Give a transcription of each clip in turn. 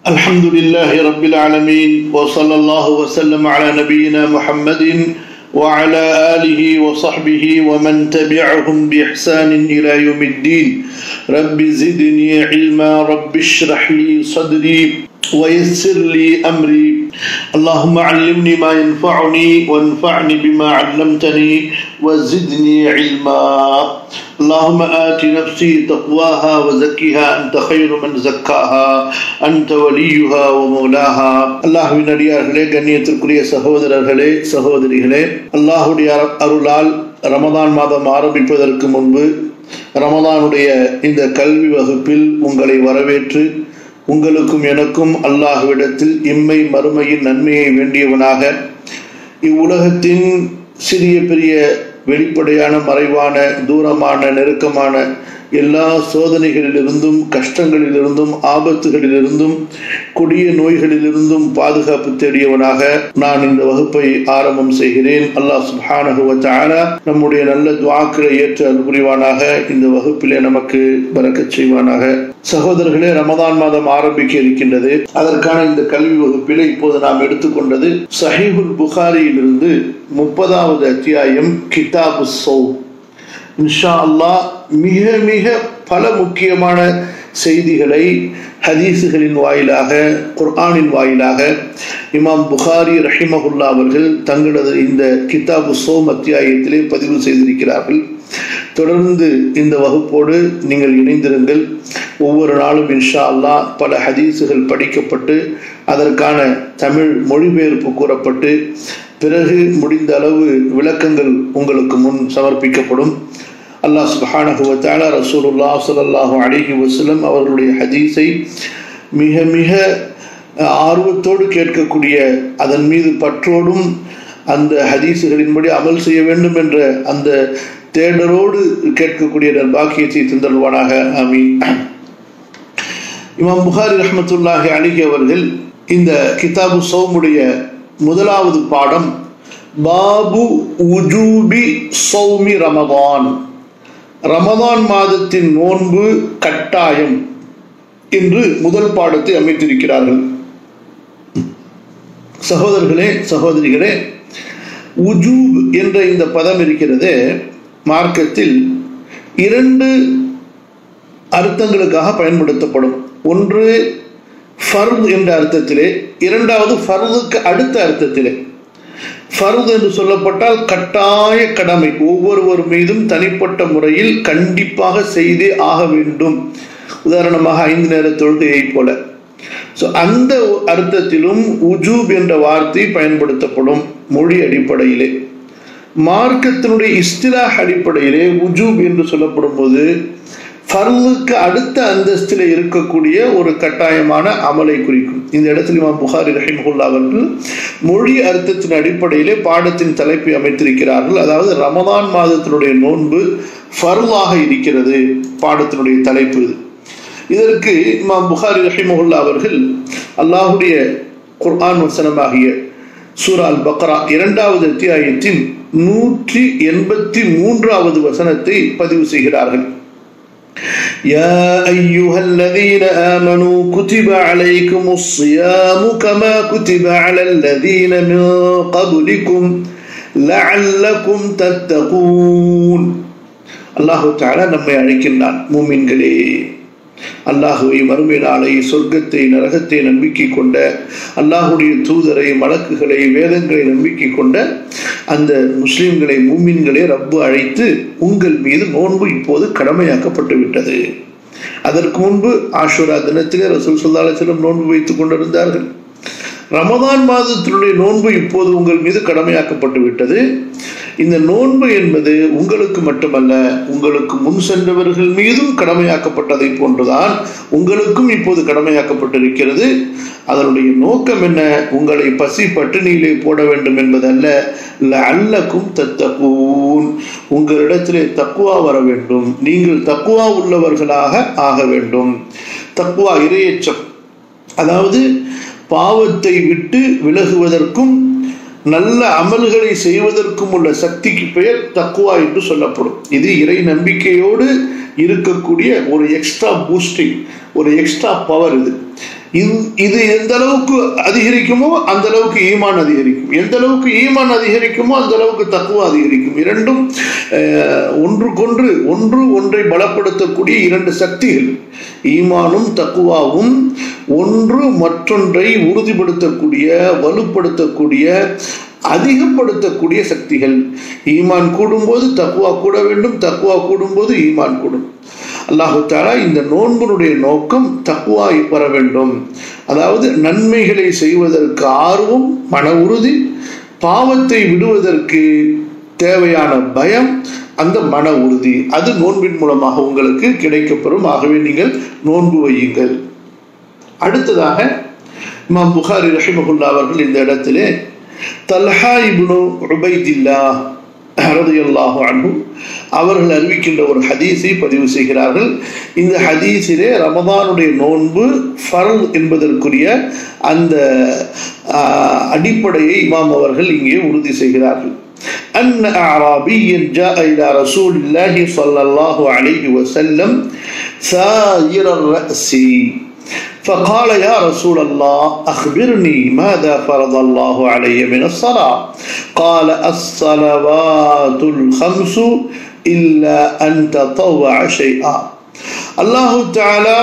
الحمد لله رب العالمين وصلى الله وسلم على نبينا محمد وعلى آله وصحبه ومن تبعهم بإحسان إلى يوم الدين رب زدني علما رب اشرح لي صدري ويسر لي أمري اللهم علمني ما ينفعني وانفعني بما علمتني وزدني علما اللهم آت نفسي تقواها وزكها أنت خير من زكاها أنت وليها ومولاها அல்லாஹுவின் அடியார்களே கண்ணியத்திற்குரிய சகோதரர்களே சகோதரிகளே அல்லாஹுடைய அருளால் ரமதான் மாதம் ஆரம்பிப்பதற்கு முன்பு ரமதானுடைய இந்த கல்வி வகுப்பில் உங்களை வரவேற்று உங்களுக்கும் எனக்கும் அல்லாஹுவிடத்தில் இம்மை மறுமையின் நன்மையை வேண்டியவனாக இவ்வுலகத்தின் சிறிய பெரிய வெளிப்படையான மறைவான தூரமான நெருக்கமான எல்லா சோதனைகளிலிருந்தும் கஷ்டங்களிலிருந்தும் ஆபத்துகளிலிருந்தும் கொடிய நோய்களிலிருந்தும் பாதுகாப்பு தேடியவனாக நான் இந்த வகுப்பை ஆரம்பம் செய்கிறேன் அல்லாஹ் சுபானகுவத்தான நம்முடைய நல்ல துவாக்களை ஏற்று அன்புரிவானாக இந்த வகுப்பிலே நமக்கு பறக்கச் செய்வானாக சகோதரர்களே ரமதான் மாதம் ஆரம்பிக்க இருக்கின்றது அதற்கான இந்த கல்வி வகுப்பிலே இப்போது நாம் எடுத்துக்கொண்டது சஹீபுல் புகாரியிலிருந்து முப்பதாவது அத்தியாயம் கிதாபு சௌ இன்ஷா அல்லாஹ் மிக மிக பல முக்கியமான செய்திகளை ஹதீஸுகளின் வாயிலாக குர்ஆனின் வாயிலாக இமாம் புகாரி ரஹிமகுல்லா அவர்கள் தங்களது இந்த கிதாபு சோம் அத்தியாயத்திலே பதிவு செய்திருக்கிறார்கள் தொடர்ந்து இந்த வகுப்போடு நீங்கள் இணைந்திருங்கள் ஒவ்வொரு நாளும் இன்ஷா அல்லா பல ஹதீஸுகள் படிக்கப்பட்டு அதற்கான தமிழ் மொழிபெயர்ப்பு கூறப்பட்டு பிறகு முடிந்த அளவு விளக்கங்கள் உங்களுக்கு முன் சமர்ப்பிக்கப்படும் அல்லாஹ் சுபஹானகுவத்தால ரசூலுல்லா சல்லாஹூ அலிஹி வசலம் அவர்களுடைய ஹதீஸை மிக மிக ஆர்வத்தோடு கேட்கக்கூடிய அதன் மீது பற்றோடும் அந்த ஹதீஸுகளின்படி அமல் செய்ய வேண்டும் என்ற அந்த தேடலோடு கேட்கக்கூடிய பாக்கியத்தை தந்தருவானாக அமீன் இமாம் புகாரி ரஹமத்துல்லாஹி அலிகி அவர்கள் இந்த கிதாபு சௌமுடைய முதலாவது பாடம் பாபு உஜூபி சௌமி ரமதான் ரமதான் மாதத்தின் நோன்பு கட்டாயம் என்று முதல் பாடத்தை அமைத்திருக்கிறார்கள் சகோதரர்களே சகோதரிகளே உஜூப் என்ற இந்த பதம் இருக்கிறது மார்க்கத்தில் இரண்டு அர்த்தங்களுக்காக பயன்படுத்தப்படும் ஒன்று ஃபர்த் என்ற அர்த்தத்திலே இரண்டாவது ஃபர்துக்கு அடுத்த அர்த்தத்திலே ஃபர்து என்று சொல்லப்பட்டால் கட்டாய கடமை ஒவ்வொருவர் மீதும் தனிப்பட்ட முறையில் கண்டிப்பாக செய்தே ஆக வேண்டும் உதாரணமாக ஐந்து நேர தொழுகையை போல ஸோ அந்த அர்த்தத்திலும் உஜூப் என்ற வார்த்தை பயன்படுத்தப்படும் மொழி அடிப்படையிலே மார்க்கத்தினுடைய இஸ்திலாஹ் அடிப்படையிலே உஜூப் என்று சொல்லப்படும் போது ஃபர்லுக்கு அடுத்த அந்தஸ்தில் இருக்கக்கூடிய ஒரு கட்டாயமான அமலை குறிக்கும் இந்த இடத்துல இமாம் புகாரி ரஹிமகுல்லா அவர்கள் மொழி அர்த்தத்தின் அடிப்படையிலே பாடத்தின் தலைப்பை அமைத்திருக்கிறார்கள் அதாவது ரமதான் மாதத்தினுடைய நோன்பு ஃபர்லாக இருக்கிறது பாடத்தினுடைய தலைப்பு இது இதற்கு இமாம் புகாரி ரஹிமகுல்லா அவர்கள் அல்லாஹுடைய குர்ஆன் வசனமாகிய சூரா அல் பக்ரா இரண்டாவது அத்தியாயத்தின் நூற்றி எண்பத்தி மூன்றாவது வசனத்தை பதிவு செய்கிறார்கள் يا أيها الذين آمنوا كتب عليكم الصيام كما كتب على الذين من قبلكم لعلكم تتقون الله تعالى நம்மை அழைக்கின்றான் மூமின்களே அல்லாஹுவை மறுமை நாளை சொர்க்கத்தை நரகத்தை நம்பிக்கை கொண்ட அல்லாஹுடைய தூதரை மலக்குகளை வேதங்களை நம்பிக்கை கொண்ட அந்த முஸ்லிம்களை மூமின்களே ரப்பு அழைத்து உங்கள் மீது நோன்பு இப்போது கடமையாக்கப்பட்டு விட்டது அதற்கு முன்பு ஆஷுரா தினத்திலே ரசூல் சொல்லாலச்சிடம் நோன்பு வைத்துக் கொண்டிருந்தார்கள் ரமதான் மாதத்தினுடைய நோன்பு இப்போது உங்கள் மீது கடமையாக்கப்பட்டு விட்டது இந்த நோன்பு என்பது உங்களுக்கு மட்டுமல்ல உங்களுக்கு முன் சென்றவர்கள் மீதும் கடமையாக்கப்பட்டதை போன்றுதான் உங்களுக்கும் இப்போது கடமையாக்கப்பட்டிருக்கிறது அதனுடைய நோக்கம் என்ன உங்களை பசி பட்டினியிலே போட வேண்டும் என்பதல்ல அல்லக்கும் தத்தகூன் உங்களிடத்திலே தக்குவா வர வேண்டும் நீங்கள் தக்குவா உள்ளவர்களாக ஆக வேண்டும் தக்குவா இரையச்சம் அதாவது பாவத்தை விட்டு விலகுவதற்கும் நல்ல அமல்களை செய்வதற்கும் உள்ள சக்திக்கு பெயர் தக்குவா என்று சொல்லப்படும் இது இறை நம்பிக்கையோடு இருக்கக்கூடிய ஒரு எக்ஸ்ட்ரா பூஸ்டிங் ஒரு எக்ஸ்ட்ரா பவர் இது இது இது எந்த அளவுக்கு அதிகரிக்குமோ அந்த அளவுக்கு ஈமான் அதிகரிக்கும் எந்த அளவுக்கு ஈமான் அதிகரிக்குமோ அந்த அளவுக்கு தக்குவா அதிகரிக்கும் இரண்டும் ஒன்றுக்கொன்று ஒன்று ஒன்றை பலப்படுத்தக்கூடிய இரண்டு சக்திகள் ஈமானும் தக்குவாவும் ஒன்று மற்றொன்றை உறுதிப்படுத்தக்கூடிய வலுப்படுத்தக்கூடிய அதிகப்படுத்தக்கூடிய சக்திகள் ஈமான் கூடும்போது தக்குவா கூட வேண்டும் தக்குவா கூடும்போது ஈமான் கூடும் அல்லாஹு தாலா இந்த நோன்புனுடைய நோக்கம் தக்குவா வர வேண்டும் அதாவது நன்மைகளை செய்வதற்கு ஆர்வம் மன உறுதி பாவத்தை விடுவதற்கு தேவையான பயம் அந்த மன உறுதி அது நோன்பின் மூலமாக உங்களுக்கு கிடைக்கப்பெறும் ஆகவே நீங்கள் நோன்பு வையுங்கள் அடுத்ததாக இமாம் புகாரி ரஹிமகுல்லா அவர்கள் இந்த இடத்திலே தல்ஹா இப்னு உபைதில்லா ரதியல்லாஹு அன்ஹு அவர்கள் அறிவிக்கின்ற ஒரு ஹதீஸை பதிவு செய்கிறார்கள் இந்த ஹதீஸிலே ரமதானுடைய நோன்பு ஃபரல் என்பதற்குரிய அந்த அடிப்படையை இமாம் அவர்கள் இங்கே உறுதி செய்கிறார்கள் أن أعرابيا جاء إلى رسول الله صلى الله عليه وسلم سائر الرأس فقال يا رسول الله أخبرني ماذا فرض الله علي من الصلاة قال الصلوات الخمس إلا أن تطوع شيئا الله تعالى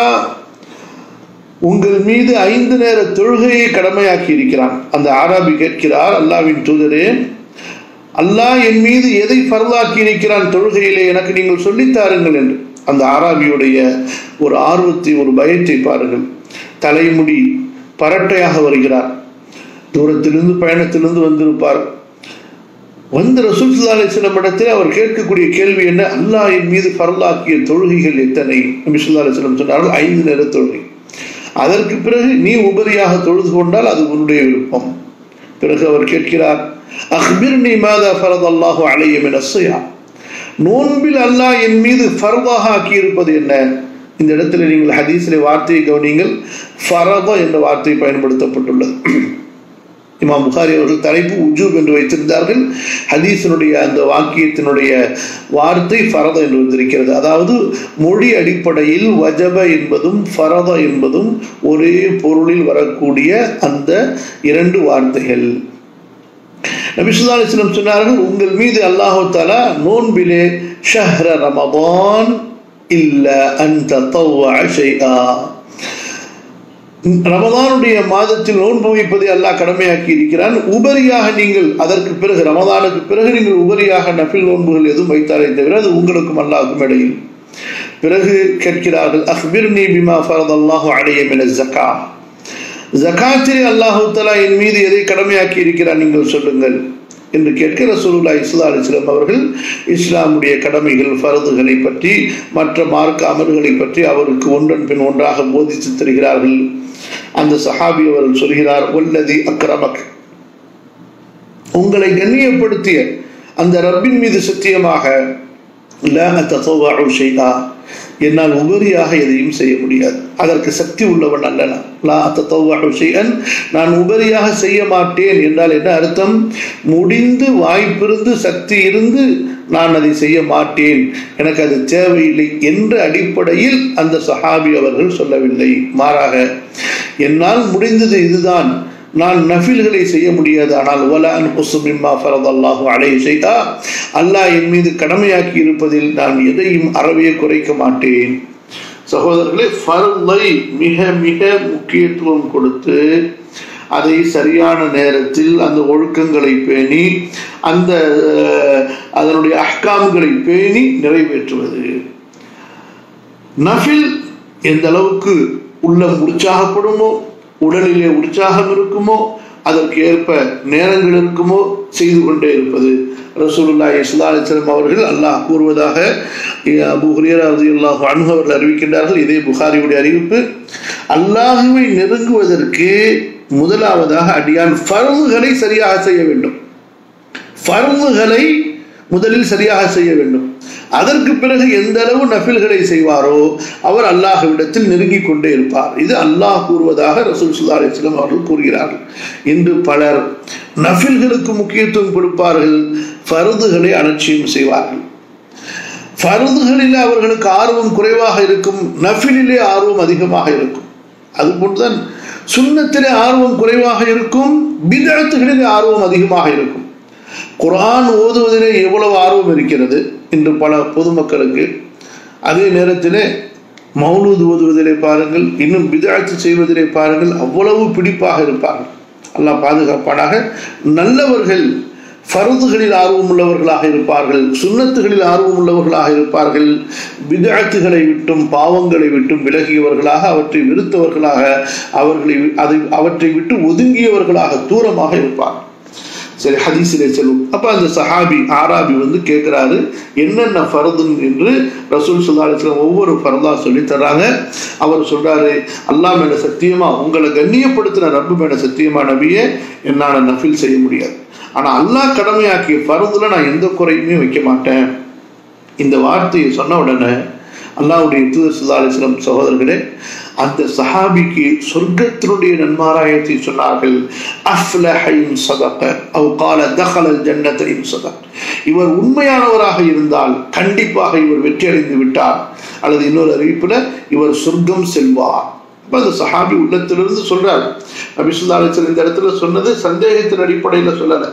உங்கள் மீது ஐந்து நேர தொழுகையை கடமையாக்கி இருக்கிறான் அந்த ஆராபி கேட்கிறார் அல்லாவின் தூதரே அல்லாஹ் என் மீது எதை பரவாக்கி இருக்கிறான் தொழுகையிலே எனக்கு நீங்கள் சொல்லித்தாருங்கள் என்று அந்த ஆராபியுடைய ஒரு ஆர்வத்தை ஒரு பயத்தை பாருங்கள் தலைமுடி பரட்டையாக வருகிறார் தூரத்திலிருந்து பயணத்திலிருந்து வந்திருப்பார் வந்து ரசூல் சுல்லா இடத்தில் அவர் கேட்கக்கூடிய கேள்வி என்ன அல்லாஹ் என் மீது பரலாக்கிய தொழுகைகள் எத்தனை நபி சுல்லா அலிஸ்லம் சொன்னார்கள் ஐந்து நேர தொழுகை அதற்கு பிறகு நீ உபரியாக தொழுது கொண்டால் அது உன்னுடைய விருப்பம் பிறகு அவர் கேட்கிறார் அஹ்பிர் நீ மாதா ஃபரத் அல்லாஹு அலையம் என நோன்பில் அல்லாஹ் என் மீது ஃபர்தாக ஆக்கி இருப்பது என்ன இந்த இடத்துல நீங்கள் ஹதீஸிலே வார்த்தையை கவனிங்கள் ஃபரத என்ற வார்த்தை பயன்படுத்தப்பட்டுள்ளது இமாம் புகாரி அவர்கள் தலைப்பு உஜூப் என்று வைத்திருந்தார்கள் ஹதீஸினுடைய அந்த வாக்கியத்தினுடைய வார்த்தை ஃபரத என்று வந்திருக்கிறது அதாவது மொழி அடிப்படையில் வஜப என்பதும் ஃபரத என்பதும் ஒரே பொருளில் வரக்கூடிய அந்த இரண்டு வார்த்தைகள் நபிசுல்லா அலிஸ்லம் சொன்னார்கள் உங்கள் மீது அல்லாஹு தாலா நோன்பிலே ஷஹ்ர ரமதான் இல்ல அந்த ஷைஆ ரமதானுடைய மாதத்தில் நோன்பு வைப்பதை அல்லாஹ் கடமையாக்கி இருக்கிறான் உபரியாக நீங்கள் அதற்கு பிறகு ரமதானுக்கு பிறகு நீங்கள் உபரியாக நஃபில் நோன்புகள் எதுவும் வைத்தாலே தவிர அது உங்களுக்கும் அல்லாஹுக்கும் இடையில் பிறகு கேட்கிறார்கள் அஹ்பிர் நீ பிமா ஃபரத் அல்லாஹு அலைய மின ஜக்கா ஜகாத்திலே அல்லாஹு தலா என் மீது எதை கடமையாக்கி இருக்கிறான் நீங்கள் சொல்லுங்கள் என்று கேட்க ரசூலுல்லா இஸ்லா அலிஸ்லாம் அவர்கள் இஸ்லாமுடைய கடமைகள் ஃபரதுகளை பற்றி மற்ற மார்க்க அமல்களை பற்றி அவருக்கு ஒன்றன் பின் ஒன்றாக போதித்து தருகிறார்கள் அந்த சஹாபி அவர்கள் சொல்கிறார் ஒல்லதி அக்ரமக் உங்களை கண்ணியப்படுத்திய அந்த ரப்பின் மீது சத்தியமாக என்னால் உபரியாக எதையும் செய்ய முடியாது அதற்கு சக்தி உள்ளவன் அல்லனா லா தத்தவாஷன் நான் உபரியாக செய்ய மாட்டேன் என்றால் என்ன அர்த்தம் முடிந்து வாய்ப்பிருந்து சக்தி இருந்து நான் அதை செய்ய மாட்டேன் எனக்கு அது தேவையில்லை என்ற அடிப்படையில் அந்த சஹாபி அவர்கள் சொல்லவில்லை மாறாக என்னால் முடிந்தது இதுதான் நான் நஃபில்களை செய்ய முடியாது ஆனால் வலான் குசுமிம்மா ஃபரத் அல்லாஹு அலை செய்தா அல்லாஹ் என் மீது கடமையாக்கி இருப்பதில் நான் எதையும் அறவே குறைக்க மாட்டேன் சகோதரர்களே ஃபர்லை மிக மிக முக்கியத்துவம் கொடுத்து அதை சரியான நேரத்தில் அந்த ஒழுக்கங்களை பேணி அந்த அதனுடைய அஹ்காம்களை பேணி நிறைவேற்றுவது நஃபில் எந்த அளவுக்கு உள்ளம் உற்சாகப்படுமோ உடலிலே உற்சாகம் இருக்குமோ அதற்கு ஏற்ப நேரங்கள் இருக்குமோ செய்து கொண்டே இருப்பது ரசூலுல்லா இஸ்லாலிஸ்லம் அவர்கள் அல்லாஹ் கூறுவதாக அபு ஹுரியர் அல்லாஹ் அன்பு அவர்கள் அறிவிக்கின்றார்கள் இதே புகாரியுடைய அறிவிப்பு அல்லாஹுவை நெருங்குவதற்கு முதலாவதாக அடியான் ஃபர்வுகளை சரியாக செய்ய வேண்டும் ஃபர்வுகளை முதலில் சரியாக செய்ய வேண்டும் அதற்கு பிறகு எந்த அளவு நஃபில்களை செய்வாரோ அவர் அல்லாஹ்விடத்தில் நெருங்கிக் கொண்டே இருப்பார் இது அல்லாஹ் கூறுவதாக ரசூல் சுல்லா அலிஸ்லாம் அவர்கள் கூறுகிறார்கள் இன்று பலர் நஃபில்களுக்கு முக்கியத்துவம் கொடுப்பார்கள் ஃபருதுகளை அலட்சியம் செய்வார்கள் ஃபருதுகளில் அவர்களுக்கு ஆர்வம் குறைவாக இருக்கும் நஃபிலிலே ஆர்வம் அதிகமாக இருக்கும் அதுபோன்றுதான் சுண்ணத்திலே ஆர்வம் குறைவாக இருக்கும் பிதத்துகளிலே ஆர்வம் அதிகமாக இருக்கும் குரான் ஓதுவதிலே எவ்வளவு ஆர்வம் இருக்கிறது இன்று பல பொதுமக்களுக்கு அதே நேரத்திலே மௌலூது ஓதுவதிலே பாருங்கள் இன்னும் பிதாட்சி செய்வதிலே பாருங்கள் அவ்வளவு பிடிப்பாக இருப்பார்கள் அல்லாஹ் பாதுகாப்பானாக நல்லவர்கள் ஃபருதுகளில் ஆர்வம் உள்ளவர்களாக இருப்பார்கள் சுண்ணத்துகளில் ஆர்வம் உள்ளவர்களாக இருப்பார்கள் விதாத்துகளை விட்டும் பாவங்களை விட்டும் விலகியவர்களாக அவற்றை வெறுத்தவர்களாக அவர்களை அதை அவற்றை விட்டு ஒதுங்கியவர்களாக தூரமாக இருப்பார்கள் சரி ஹதீஸிலே செல்வோம் அப்ப அந்த சஹாபி ஆராபி வந்து கேட்கிறாரு என்னென்ன ஃபரதுன் என்று ரசூல் சுல்லாஸ்லாம் ஒவ்வொரு ஃபரதா சொல்லி தர்றாங்க அவர் சொல்றாரு அல்லா மேல சத்தியமா உங்களை கண்ணியப்படுத்தின ரப்பு மேல சத்தியமா நபியே என்னால நஃபில் செய்ய முடியாது ஆனா அல்லாஹ் கடமையாக்கிய ஃபரதுல நான் எந்த குறையுமே வைக்க மாட்டேன் இந்த வார்த்தையை சொன்ன உடனே அல்லாவுடைய தூதர் சுல்லாஸ்லம் சகோதரர்களே அந்த சஹாபிக்கு சொர்க்கத்தினுடைய நன்மாராயத்தை சொன்னார்கள் அஃப்லஹைன் சதக அவ் கால தஹலல் ஜன்னத்தையும் சதக் இவர் உண்மையானவராக இருந்தால் கண்டிப்பாக இவர் வெற்றி அடைந்து விட்டார் அல்லது இன்னொரு அறிவிப்புல இவர் சொர்க்கம் செல்வார் அந்த சஹாபி உள்ளத்திலிருந்து சொல்றாரு நபிசுல்லா அலிஸ்லம் இந்த இடத்துல சொன்னது சந்தேகத்தின் அடிப்படையில் சொல்லலை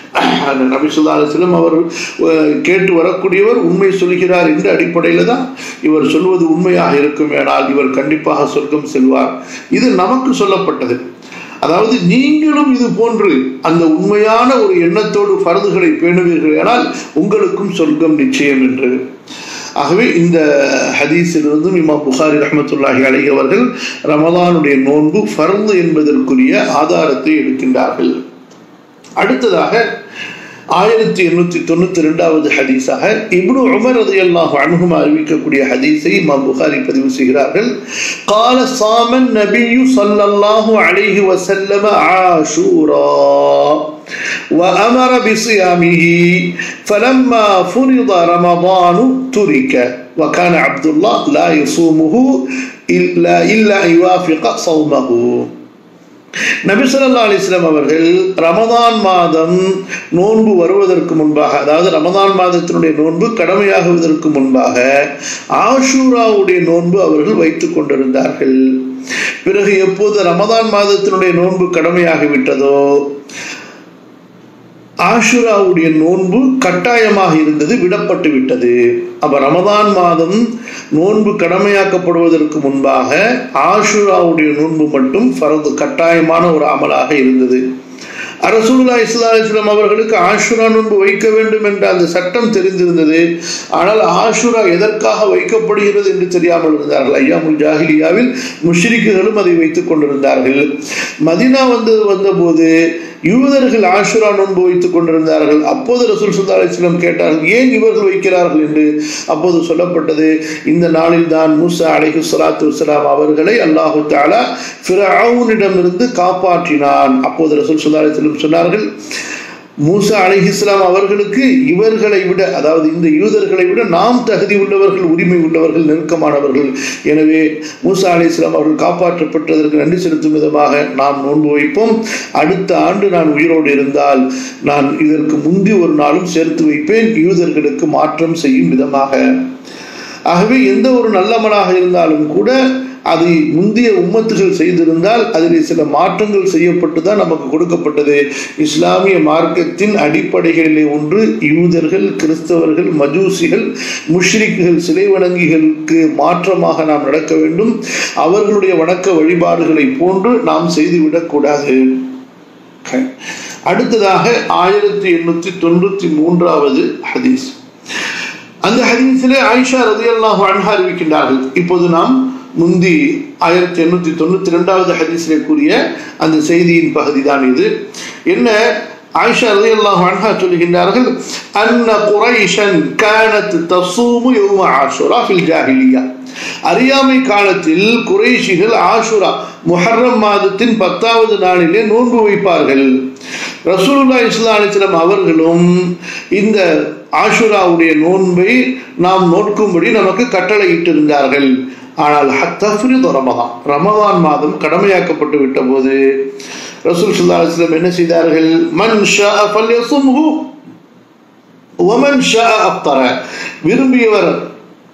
நபிசுல்லா அலிஸ்லம் அவர் கேட்டு வரக்கூடியவர் உண்மை சொல்கிறார் என்ற அடிப்படையில் தான் இவர் சொல்வது உண்மையாக இருக்கும் ஏனால் இவர் கண்டிப்பாக சொர்க்கம் செல்வார் இது நமக்கு சொல்லப்பட்டது அதாவது நீங்களும் இது போன்று அந்த உண்மையான ஒரு எண்ணத்தோடு பருதுகளை பேணுவீர்கள் ஆனால் உங்களுக்கும் சொர்க்கம் நிச்சயம் என்று ஆகவே இந்த ஹதீஸிலிருந்தும் இமாம் புகாரி ரஹமத்துல்லாஹி அலி அவர்கள் ரமதானுடைய நோன்பு ஃபர்து என்பதற்குரிய ஆதாரத்தை எடுக்கின்றார்கள் அடுத்ததாக ஆயிரத்தி எண்ணூத்தி தொண்ணூத்தி ரெண்டாவது ஹதீஸாக இப்னு உமர் ரதி அல்லாஹ் அணுகும் அறிவிக்கக்கூடிய ஹதீஸை இமாம் புகாரி பதிவு செய்கிறார்கள் கால சாமன் நபியு சல்லல்லாஹு அலைஹி வசல்லம ஆஷூரா وأمر بصيامه فلما فرض رمضان ترك وكان عبد الله لا يصومه إلا إلا أن يوافق صومه நபிசல்லா அலிஸ்லாம் அவர்கள் ரமதான் மாதம் நோன்பு வருவதற்கு முன்பாக அதாவது ரமதான் மாதத்தினுடைய நோன்பு கடமையாகுவதற்கு முன்பாக ஆஷூராவுடைய நோன்பு அவர்கள் வைத்துக் கொண்டிருந்தார்கள் பிறகு எப்போது ரமதான் மாதத்தினுடைய நோன்பு கடமையாகிவிட்டதோ ஆஷுராவுடைய நோன்பு கட்டாயமாக இருந்தது விடப்பட்டு விட்டது அப்ப ரமதான் மாதம் நோன்பு கடமையாக்கப்படுவதற்கு முன்பாக ஆஷுராவுடைய நோன்பு மட்டும் ஃபரது கட்டாயமான ஒரு அமலாக இருந்தது அரசூல்லா இஸ்லா இஸ்லாம் அவர்களுக்கு ஆஷுரா நோன்பு வைக்க வேண்டும் என்ற அந்த சட்டம் தெரிந்திருந்தது ஆனால் ஆஷுரா எதற்காக வைக்கப்படுகிறது என்று தெரியாமல் இருந்தார்கள் ஐயாமுல் ஜாஹிலியாவில் முஷ்ரிக்குகளும் அதை வைத்துக் கொண்டிருந்தார்கள் மதினா வந்து வந்தபோது யூதர்கள் ஆஷுரா நோன்பு வைத்துக் கொண்டிருந்தார்கள் அப்போது ரசூல் சுல்லா அலிஸ்லாம் கேட்டார்கள் ஏன் இவர்கள் வைக்கிறார்கள் என்று அப்போது சொல்லப்பட்டது இந்த நாளில் தான் மூசா அலிஹு சலாத்து வலாம் அவர்களை அல்லாஹு தாலா ஃபிரவுனிடமிருந்து காப்பாற்றினான் அப்போது ரசூல் சுல்லா அலிஸ்லம் சொன்னார்கள் மூசா அலி இஸ்லாம் அவர்களுக்கு இவர்களை விட அதாவது இந்த யூதர்களை விட நாம் தகுதி உள்ளவர்கள் உரிமை உள்ளவர்கள் நெருக்கமானவர்கள் எனவே மூசா அலி இஸ்லாம் அவர்கள் காப்பாற்றப்பட்டதற்கு நன்றி செலுத்தும் விதமாக நாம் நோன்பு வைப்போம் அடுத்த ஆண்டு நான் உயிரோடு இருந்தால் நான் இதற்கு முந்தி ஒரு நாளும் சேர்த்து வைப்பேன் யூதர்களுக்கு மாற்றம் செய்யும் விதமாக ஆகவே எந்த ஒரு நல்லமனாக இருந்தாலும் கூட அதை முந்தைய உம்மத்துகள் செய்திருந்தால் அதில் சில மாற்றங்கள் செய்யப்பட்டு தான் நமக்கு கொடுக்கப்பட்டது இஸ்லாமிய மார்க்கத்தின் அடிப்படைகளிலே ஒன்று யூதர்கள் கிறிஸ்தவர்கள் மஜூசிகள் முஷ்ரிக்குகள் சிலை வணங்கிகளுக்கு மாற்றமாக நாம் நடக்க வேண்டும் அவர்களுடைய வணக்க வழிபாடுகளை போன்று நாம் செய்துவிடக்கூடாது அடுத்ததாக ஆயிரத்தி எண்ணூத்தி தொண்ணூத்தி மூன்றாவது ஹதீஸ் அந்த ஹதீஸிலே ஆயிஷா ரதி அல்லாஹ் அன்ஹா அறிவிக்கின்றார்கள் இப்போது நாம் முந்தி ஆயிரத்தி எண்ணூத்தி தொண்ணூத்தி ரெண்டாவது ஹதீஸிலே கூறிய அந்த செய்தியின் பகுதி தான் இது என்ன ஆயிஷா ரதி அல்லாஹ் அன்ஹா சொல்லுகின்றார்கள் அன்ன குரைஷன் கானத் தசூமு யௌம ஆஷுரா ஃபில் ஜாஹிலியா அறியாமை காலத்தில் குறைஷிகள் ஆஷுரா முஹர்ரம் மாதத்தின் பத்தாவது நாளிலே நோன்பு வைப்பார்கள் ரசூலுல்லா இஸ்லா அலிஸ்லாம் அவர்களும் இந்த ஆஷுராவுடைய நோன்பை நாம் நோட்கும்படி நமக்கு கட்டளை இட்டிருந்தார்கள் ஆனால் ஹத்தஃப்ரித் ரமதான் ரமதான் மாதம் கடமையாக்கப்பட்டு விட்ட போது ரசூல் சுல்லா அலிஸ்லாம் என்ன செய்தார்கள் மன் ஷா ஃபல்யசும்ஹு வமன் ஷா அப்தர விரும்பியவர்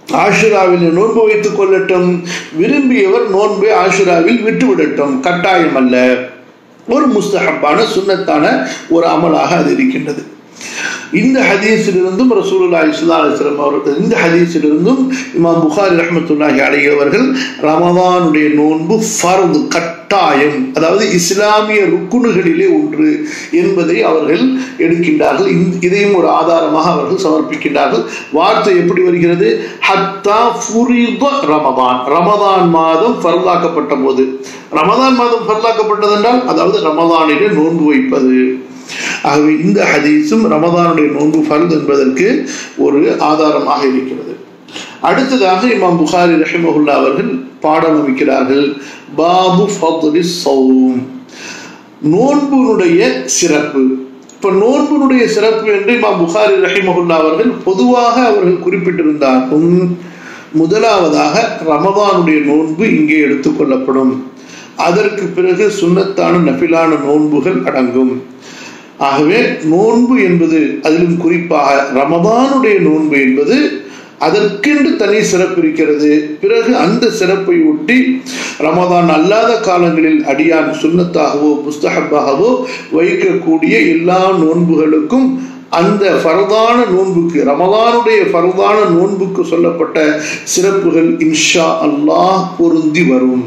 ஆஷுராவில் நோன்பு வைத்துக் கொள்ளட்டும் விரும்பியவர் நோன்பை ஆஷுராவில் விட்டுவிடட்டும் கட்டாயம் அல்ல ஒரு முஸ்தஹப்பான சுன்னத்தான ஒரு அமலாக அது இருக்கின்றது இந்த ஹதீஸிலிருந்தும் ரசூலுல்லாஹி ஸல்லல்லாஹு அலைஹி வஸல்லம் அவர்கள் இந்த ஹதீஸிலிருந்தும் இமாம் புகாரி ரஹ்மத்துல்லாஹி அலைஹி அவர்கள் ரமதானுடைய நோன்பு ஃபர்து கட்டாயம் அதாவது இஸ்லாமிய ருக்குனுகளிலே ஒன்று என்பதை அவர்கள் எடுக்கின்றார்கள் இதையும் ஒரு ஆதாரமாக அவர்கள் சமர்ப்பிக்கின்றார்கள் வார்த்தை எப்படி வருகிறது ஹத்தா ஃபுரித ரமதான் ரமதான் மாதம் ஃபர்தாக்கப்பட்ட போது ரமதான் மாதம் ஃபர்தாக்கப்பட்டது என்றால் அதாவது ரமதானிலே நோன்பு வைப்பது ஆகவே இந்த ஹதீஸும் ரமதானுடைய நோன்பு ஃபர்த் என்பதற்கு ஒரு ஆதாரமாக இருக்கிறது அடுத்ததாக இமாம் புகாரி ரஹிமஹுல்லா அவர்கள் பாடம் அமைக்கிறார்கள் பாபு ஃபத்லி சௌம் நோன்புனுடைய சிறப்பு இப்ப நோன்புனுடைய சிறப்பு என்று இமாம் புகாரி ரஹிமஹுல்லா அவர்கள் பொதுவாக அவர்கள் குறிப்பிட்டிருந்தாலும் முதலாவதாக ரமதானுடைய நோன்பு இங்கே எடுத்துக்கொள்ளப்படும் அதற்கு பிறகு சுண்ணத்தான நபிலான நோன்புகள் அடங்கும் ஆகவே நோன்பு என்பது அதிலும் குறிப்பாக ரமதானுடைய நோன்பு என்பது அதற்கென்று தனி சிறப்பு இருக்கிறது பிறகு அந்த சிறப்பை ஒட்டி ரமதான் அல்லாத காலங்களில் அடியான் சுண்ணத்தாகவோ புஸ்தகப்பாகவோ வைக்கக்கூடிய எல்லா நோன்புகளுக்கும் அந்த ஃபரதான நோன்புக்கு ரமதானுடைய ஃபரதான நோன்புக்கு சொல்லப்பட்ட சிறப்புகள் இன்ஷா அல்லாஹ் பொருந்தி வரும்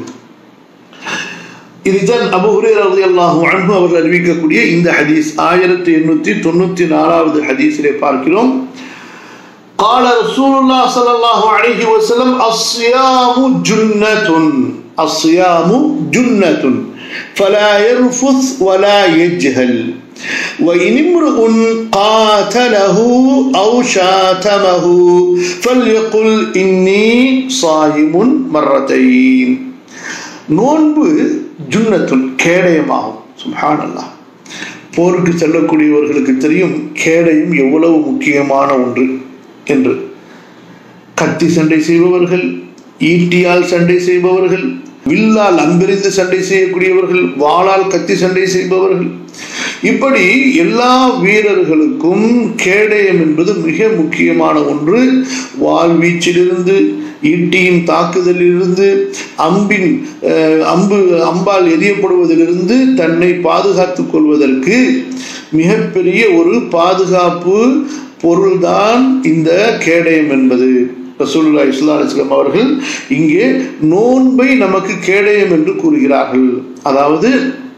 இதுதான் அபு ஹுரேர் ரலியல்லாஹு அன்ஹு அவர்கள் அறிவிக்கக்கூடிய இந்த ஹதீஸ் ஆயிரத்தி எண்ணூத்தி தொண்ணூத்தி நாலாவது ஹதீஸிலே பார்க்கிறோம் قال رسول الله صلى الله عليه وسلم الصيام جنة الصيام جنة فلا يرفث ولا يجهل وإن امرؤ قاتله أو شاتمه فليقل إني صائم مرتين நோன்பு ஜுன்னத்துன் கேடயமாகும் சுஹான் அல்லாஹ் போருக்கு செல்லக்கூடியவர்களுக்கு தெரியும் கேடயம் எவ்வளவு முக்கியமான ஒன்று என்று கத்தி சண்டை செய்பவர்கள் ஈட்டியால் சண்டை செய்பவர்கள் வில்லால் அம்பிரிந்து சண்டை செய்யக்கூடியவர்கள் வாளால் கத்தி சண்டை செய்பவர்கள் இப்படி எல்லா வீரர்களுக்கும் கேடயம் என்பது மிக முக்கியமான ஒன்று வாழ்வீச்சிலிருந்து ஈட்டியின் தாக்குதலிலிருந்து அம்பின் அம்பு அம்பால் எரியப்படுவதிலிருந்து தன்னை பாதுகாத்துக் கொள்வதற்கு மிகப்பெரிய ஒரு பாதுகாப்பு பொருள்தான் இந்த கேடயம் என்பது ரசூல்லா இஸ்லா அலிஸ்லாம் அவர்கள் இங்கே நோன்பை நமக்கு கேடயம் என்று கூறுகிறார்கள் அதாவது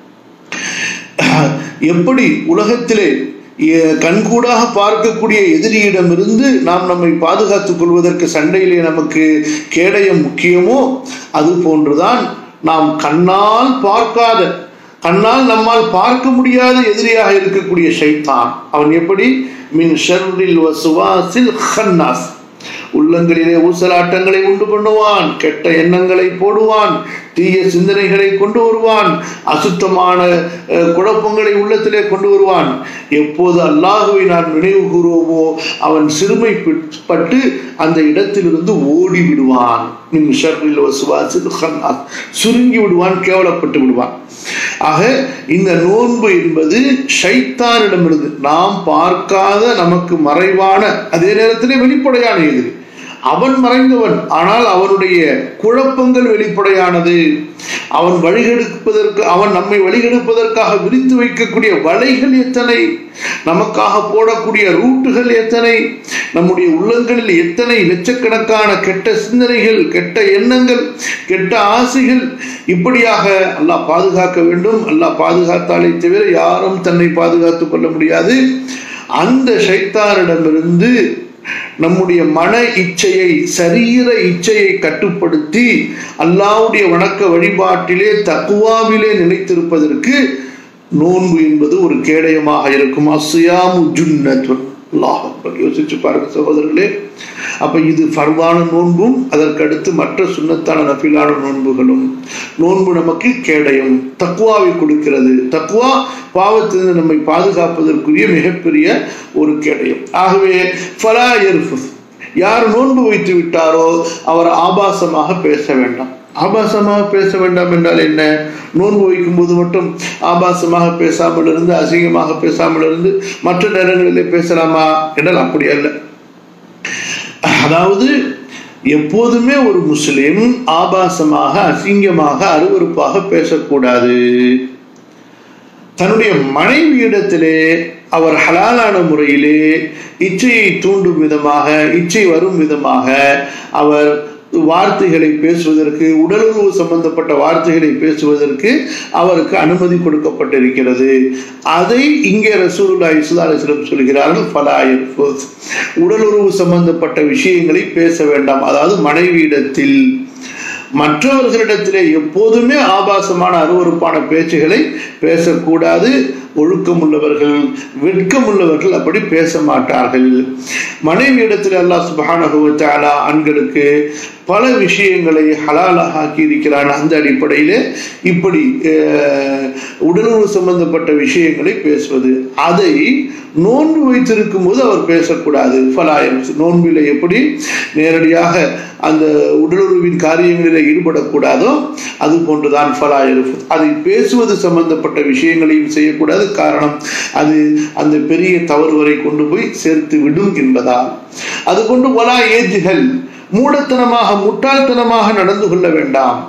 எப்படி உலகத்திலே கண்கூடாக பார்க்கக்கூடிய எதிரியிடமிருந்து நாம் நம்மை பாதுகாத்துக் கொள்வதற்கு சண்டையிலே நமக்கு கேடயம் முக்கியமோ அது போன்றுதான் நாம் கண்ணால் பார்க்காத கண்ணால் நம்மால் பார்க்க முடியாத எதிரியாக இருக்கக்கூடிய ஷைத்தான் அவன் எப்படி மின் ஷர்ரில் வசுவாசில் ஹன்னாஸ் உள்ளங்களிலே ஊசலாட்டங்களை உண்டு பண்ணுவான் கெட்ட எண்ணங்களை போடுவான் தீய சிந்தனைகளை கொண்டு வருவான் அசுத்தமான குழப்பங்களை உள்ளத்திலே கொண்டு வருவான் எப்போது அல்லாஹுவை நான் நினைவு கூறுவோமோ அவன் சிறுமைப்பட்டு அந்த இடத்திலிருந்து ஓடி விடுவான் சுருங்கி விடுவான் கேவலப்பட்டு விடுவான் ஆக இந்த நோன்பு என்பது ஷைத்தானிடமிருந்து நாம் பார்க்காத நமக்கு மறைவான அதே நேரத்திலே வெளிப்படையான எதிரி அவன் மறைந்தவன் ஆனால் அவனுடைய குழப்பங்கள் வெளிப்படையானது அவன் வழிகெடுப்பதற்கு அவன் நம்மை வழிகெடுப்பதற்காக விரித்து வைக்கக்கூடிய வலைகள் எத்தனை நமக்காக போடக்கூடிய ரூட்டுகள் எத்தனை நம்முடைய உள்ளங்களில் எத்தனை லட்சக்கணக்கான கெட்ட சிந்தனைகள் கெட்ட எண்ணங்கள் கெட்ட ஆசைகள் இப்படியாக அல்லாஹ் பாதுகாக்க வேண்டும் அல்லாஹ் பாதுகாத்தாலே தவிர யாரும் தன்னை பாதுகாத்துக் கொள்ள முடியாது அந்த சைத்தாரிடமிருந்து நம்முடைய மன இச்சையை சரீர இச்சையை கட்டுப்படுத்தி அல்லாவுடைய வணக்க வழிபாட்டிலே தக்குவாவிலே நிலைத்திருப்பதற்கு நோன்பு என்பது ஒரு கேடயமாக இருக்கும் அசியாமு ஜுன்னத்துன் யோசிச்சு பாருங்க சகோதரர்களே அப்ப இது ஃபர்வான நோன்பும் அதற்கடுத்து மற்ற சுண்ணத்தான நபிலான நோன்புகளும் நோன்பு நமக்கு கேடயம் தக்குவாவை கொடுக்கிறது தக்குவா பாவத்திலிருந்து நம்மை பாதுகாப்பதற்குரிய மிகப்பெரிய ஒரு கேடயம் ஆகவே ஃபலா யார் நோன்பு வைத்து விட்டாரோ அவர் ஆபாசமாக பேச வேண்டாம் ஆபாசமாக பேச வேண்டாம் என்றால் என்ன நோன்பு வைக்கும் போது மட்டும் ஆபாசமாக பேசாமல் இருந்து அசிங்கமாக பேசாமல் இருந்து மற்ற நேரங்களிலே பேசலாமா என்றால் அப்படி அல்ல அதாவது எப்போதுமே ஒரு முஸ்லிம் ஆபாசமாக அசிங்கமாக அருவறுப்பாக பேசக்கூடாது தன்னுடைய மனைவியிடத்திலே அவர் ஹலாலான முறையிலே இச்சையை தூண்டும் விதமாக இச்சை வரும் விதமாக அவர் வார்த்தைகளை பேசுவதற்கு உடலுறவு சம்பந்தப்பட்ட வார்த்தைகளை பேசுவதற்கு அவருக்கு அனுமதி கொடுக்கப்பட்டிருக்கிறது அதை இங்கே ரசூலுல்லா இஸ்லாலிஸ்லம் சொல்கிறார்கள் பலாயர் உடலுறவு சம்பந்தப்பட்ட விஷயங்களை பேச வேண்டாம் அதாவது மனைவியிடத்தில் மற்றவர்களிடத்திலே எப்போதுமே ஆபாசமான அருவறுப்பான பேச்சுகளை பேசக்கூடாது ஒழுக்கம் உள்ளவர்கள் வெட்கம் உள்ளவர்கள் அப்படி பேச மாட்டார்கள் மனைவி இடத்தில் அல்லாஹ் சுபானகுவத்தாலா ஆண்களுக்கு பல விஷயங்களை ஹலாலாக ஆக்கி இருக்கிறான் அந்த அடிப்படையில் இப்படி உடலுறவு சம்பந்தப்பட்ட விஷயங்களை பேசுவது அதை நோன்பு வைத்திருக்கும் போது அவர் பேசக்கூடாது ஃபலாயம் நோன்பில் எப்படி நேரடியாக அந்த உடலுறவின் காரியங்களில் ஈடுபடக்கூடாதோ அது போன்றுதான் ஃபலாயர் அதை பேசுவது சம்பந்தப்பட்ட விஷயங்களையும் செய்யக்கூடாது காரணம் அது அந்த பெரிய தவறு வரை கொண்டு போய் சேர்த்து விடும் என்பதால் அது கொண்டு ஒலா ஏஜுகள் மூடத்தனமாக முட்டாள்தனமாக நடந்து கொள்ள வேண்டாம்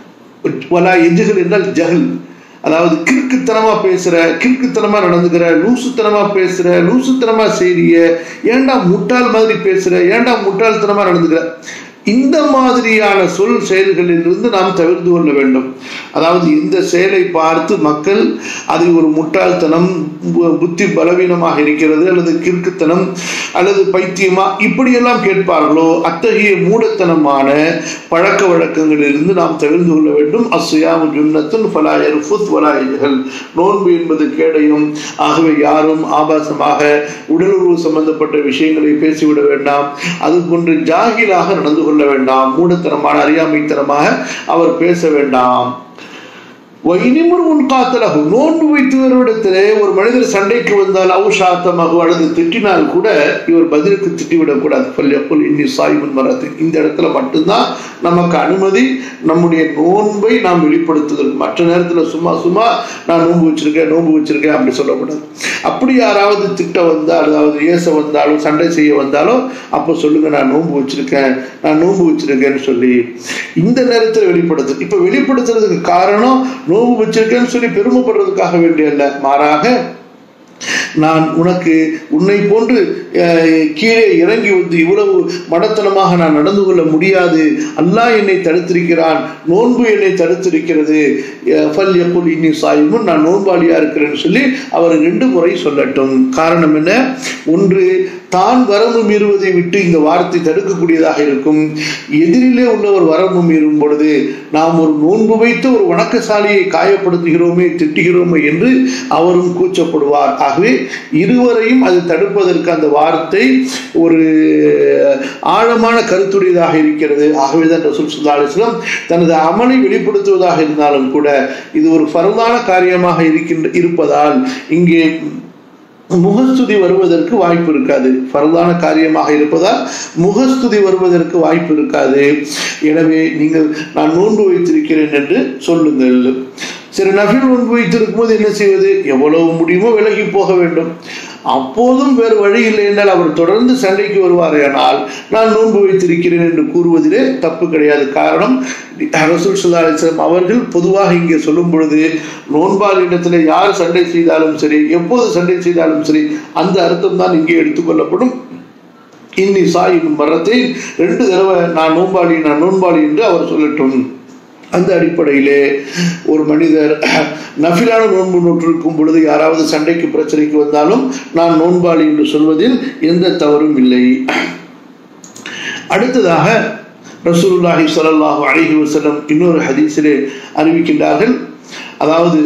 ஒலா எஜுகள் என்றால் ஜஹல் அதாவது கிறுக்குத்தனமா பேசுற கிறுக்குத்தனமா நடந்துக்கிற லூசுத்தனமா பேசுற லூசுத்தனமா செய்றிய ஏண்டா முட்டாள் மாதிரி பேசுற ஏண்டா முட்டாள்தனமா நடந்துக்கிற இந்த மாதிரியான சொல் செயல்களிலிருந்து நாம் தவிர்த்து கொள்ள வேண்டும் அதாவது இந்த செயலை பார்த்து மக்கள் அதை ஒரு முட்டாள்தனம் புத்தி பலவீனமாக இருக்கிறது அல்லது கிறுக்குத்தனம் அல்லது பைத்தியமா இப்படியெல்லாம் கேட்பார்களோ அத்தகைய மூடத்தனமான பழக்க வழக்கங்களிலிருந்து நாம் தவிர்த்து கொள்ள வேண்டும் அசுயாம் ஜுன்னத்துன் ஃபலாயர் ஃபுத் வலாயர்கள் நோன்பு என்பது கேடையும் ஆகவே யாரும் ஆபாசமாக உடலுறவு சம்பந்தப்பட்ட விஷயங்களை பேசிவிட வேண்டாம் அது போன்று ஜாகிலாக நடந்து கொள்ள வேண்டாம் மூடத்தனமான அறியாமைத்தனமாக அவர் பேச வேண்டாம் இனிமுருகன் காத்தலகு நோன்பு வைத்தவரிடத்திலே ஒரு மனிதர் சண்டைக்கு வந்தால் அவுஷாத்தமாக அல்லது திட்டினால் கூட இவர் பதிலுக்கு திட்டிவிடக்கூடாது பல்யப்புல் இன்னி சாய்வன் வராது இந்த இடத்துல மட்டும்தான் நமக்கு அனுமதி நம்முடைய நோன்பை நாம் வெளிப்படுத்துதல் மற்ற நேரத்தில் சும்மா சும்மா நான் நோன்பு வச்சிருக்கேன் நோன்பு வச்சிருக்கேன் அப்படி சொல்லக்கூடாது அப்படி யாராவது திட்ட வந்தால் அதாவது ஏச வந்தாலும் சண்டை செய்ய வந்தாலும் அப்போ சொல்லுங்க நான் நோன்பு வச்சிருக்கேன் நான் நோன்பு வச்சிருக்கேன்னு சொல்லி இந்த நேரத்தில் வெளிப்படுத்து இப்போ வெளிப்படுத்துறதுக்கு காரணம் நோவு வச்சிருக்கேன்னு சொல்லி பெருமைப்படுறதுக்காக வேண்டிய அல்ல மாறாக நான் உனக்கு உன்னை போன்று கீழே இறங்கி வந்து இவ்வளவு மடத்தனமாக நான் நடந்து கொள்ள முடியாது அல்லாஹ் என்னை தடுத்திருக்கிறான் நோன்பு என்னை தடுத்திருக்கிறது ஃபல் எப்போல் இன்னி சாயுமும் நான் நோன்பாளியா இருக்கிறேன்னு சொல்லி அவர் ரெண்டு முறை சொல்லட்டும் காரணம் என்ன ஒன்று தான் வரம்பு மீறுவதை விட்டு இந்த வார்த்தை தடுக்கக்கூடியதாக இருக்கும் எதிரிலே உள்ளவர் வரம்பு மீறும் பொழுது நாம் ஒரு நோன்பு வைத்து ஒரு வணக்கசாலியை காயப்படுத்துகிறோமே திட்டுகிறோமே என்று அவரும் கூச்சப்படுவார் ஆகவே இருவரையும் அது தடுப்பதற்கு அந்த வார்த்தை ஒரு ஆழமான கருத்துடையதாக இருக்கிறது ஆகவேதான் ரசூல் சுல்லா அலிஸ்லாம் தனது அமலை வெளிப்படுத்துவதாக இருந்தாலும் கூட இது ஒரு பரவான காரியமாக இருக்கின்ற இருப்பதால் இங்கே முகஸ்துதி வருவதற்கு வாய்ப்பு இருக்காது பரவான காரியமாக இருப்பதால் முகஸ்துதி வருவதற்கு வாய்ப்பு இருக்காது எனவே நீங்கள் நான் நோன்பு வைத்திருக்கிறேன் என்று சொல்லுங்கள் சரி நபில் நோன்பு வைத்திருக்கும் போது என்ன செய்வது எவ்வளவு முடியுமோ விலகி போக வேண்டும் அப்போதும் வேறு வழி இல்லை என்றால் அவர் தொடர்ந்து சண்டைக்கு வருவாரேனால் நான் நோன்பு வைத்திருக்கிறேன் என்று கூறுவதிலே தப்பு கிடையாது காரணம் ரசூல் சுல்லா அலிஸ்லாம் அவர்கள் பொதுவாக இங்கே சொல்லும் பொழுது நோன்பால் இடத்துல யார் சண்டை செய்தாலும் சரி எப்போது சண்டை செய்தாலும் சரி அந்த அர்த்தம் தான் இங்கே எடுத்துக்கொள்ளப்படும் இன்னி சாயின் மரத்தை ரெண்டு தடவை நான் நோன்பாளி நான் நோன்பாளி என்று அவர் சொல்லட்டும் அந்த அடிப்படையிலே ஒரு மனிதர் நஃபிலான நோன்பு நோற்றிருக்கும் பொழுது யாராவது சண்டைக்கு பிரச்சனைக்கு வந்தாலும் நான் நோன்பாளி என்று சொல்வதில் எந்த தவறும் இல்லை அடுத்ததாக ரசூலுல்லாஹி ஸல்லல்லாஹு அலைஹி வஸல்லம் இன்னொரு ஹதீஸிலே அறிவிக்கின்றார்கள் அதாவது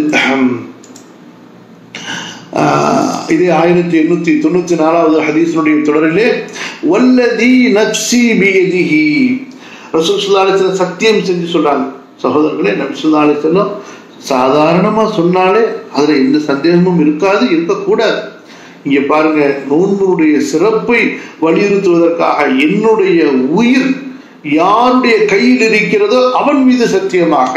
இது ஆயிரத்தி எண்ணூத்தி தொண்ணூத்தி நாலாவது ஹதீஸினுடைய தொடரிலே வல்லதி நப்சி பியதிஹி ரசூல் சுல்லாலத்தில் சத்தியம் செஞ்சு சொல்றாங்க சகோதரர்களே நபி சொல்லா அலிசல்லம் சாதாரணமா சொன்னாலே அதுல எந்த சந்தேகமும் இருக்காது இருக்கக்கூடாது இங்க பாருங்க நோன்புடைய சிறப்பை வலியுறுத்துவதற்காக என்னுடைய உயிர் யாருடைய கையில் இருக்கிறதோ அவன் மீது சத்தியமாக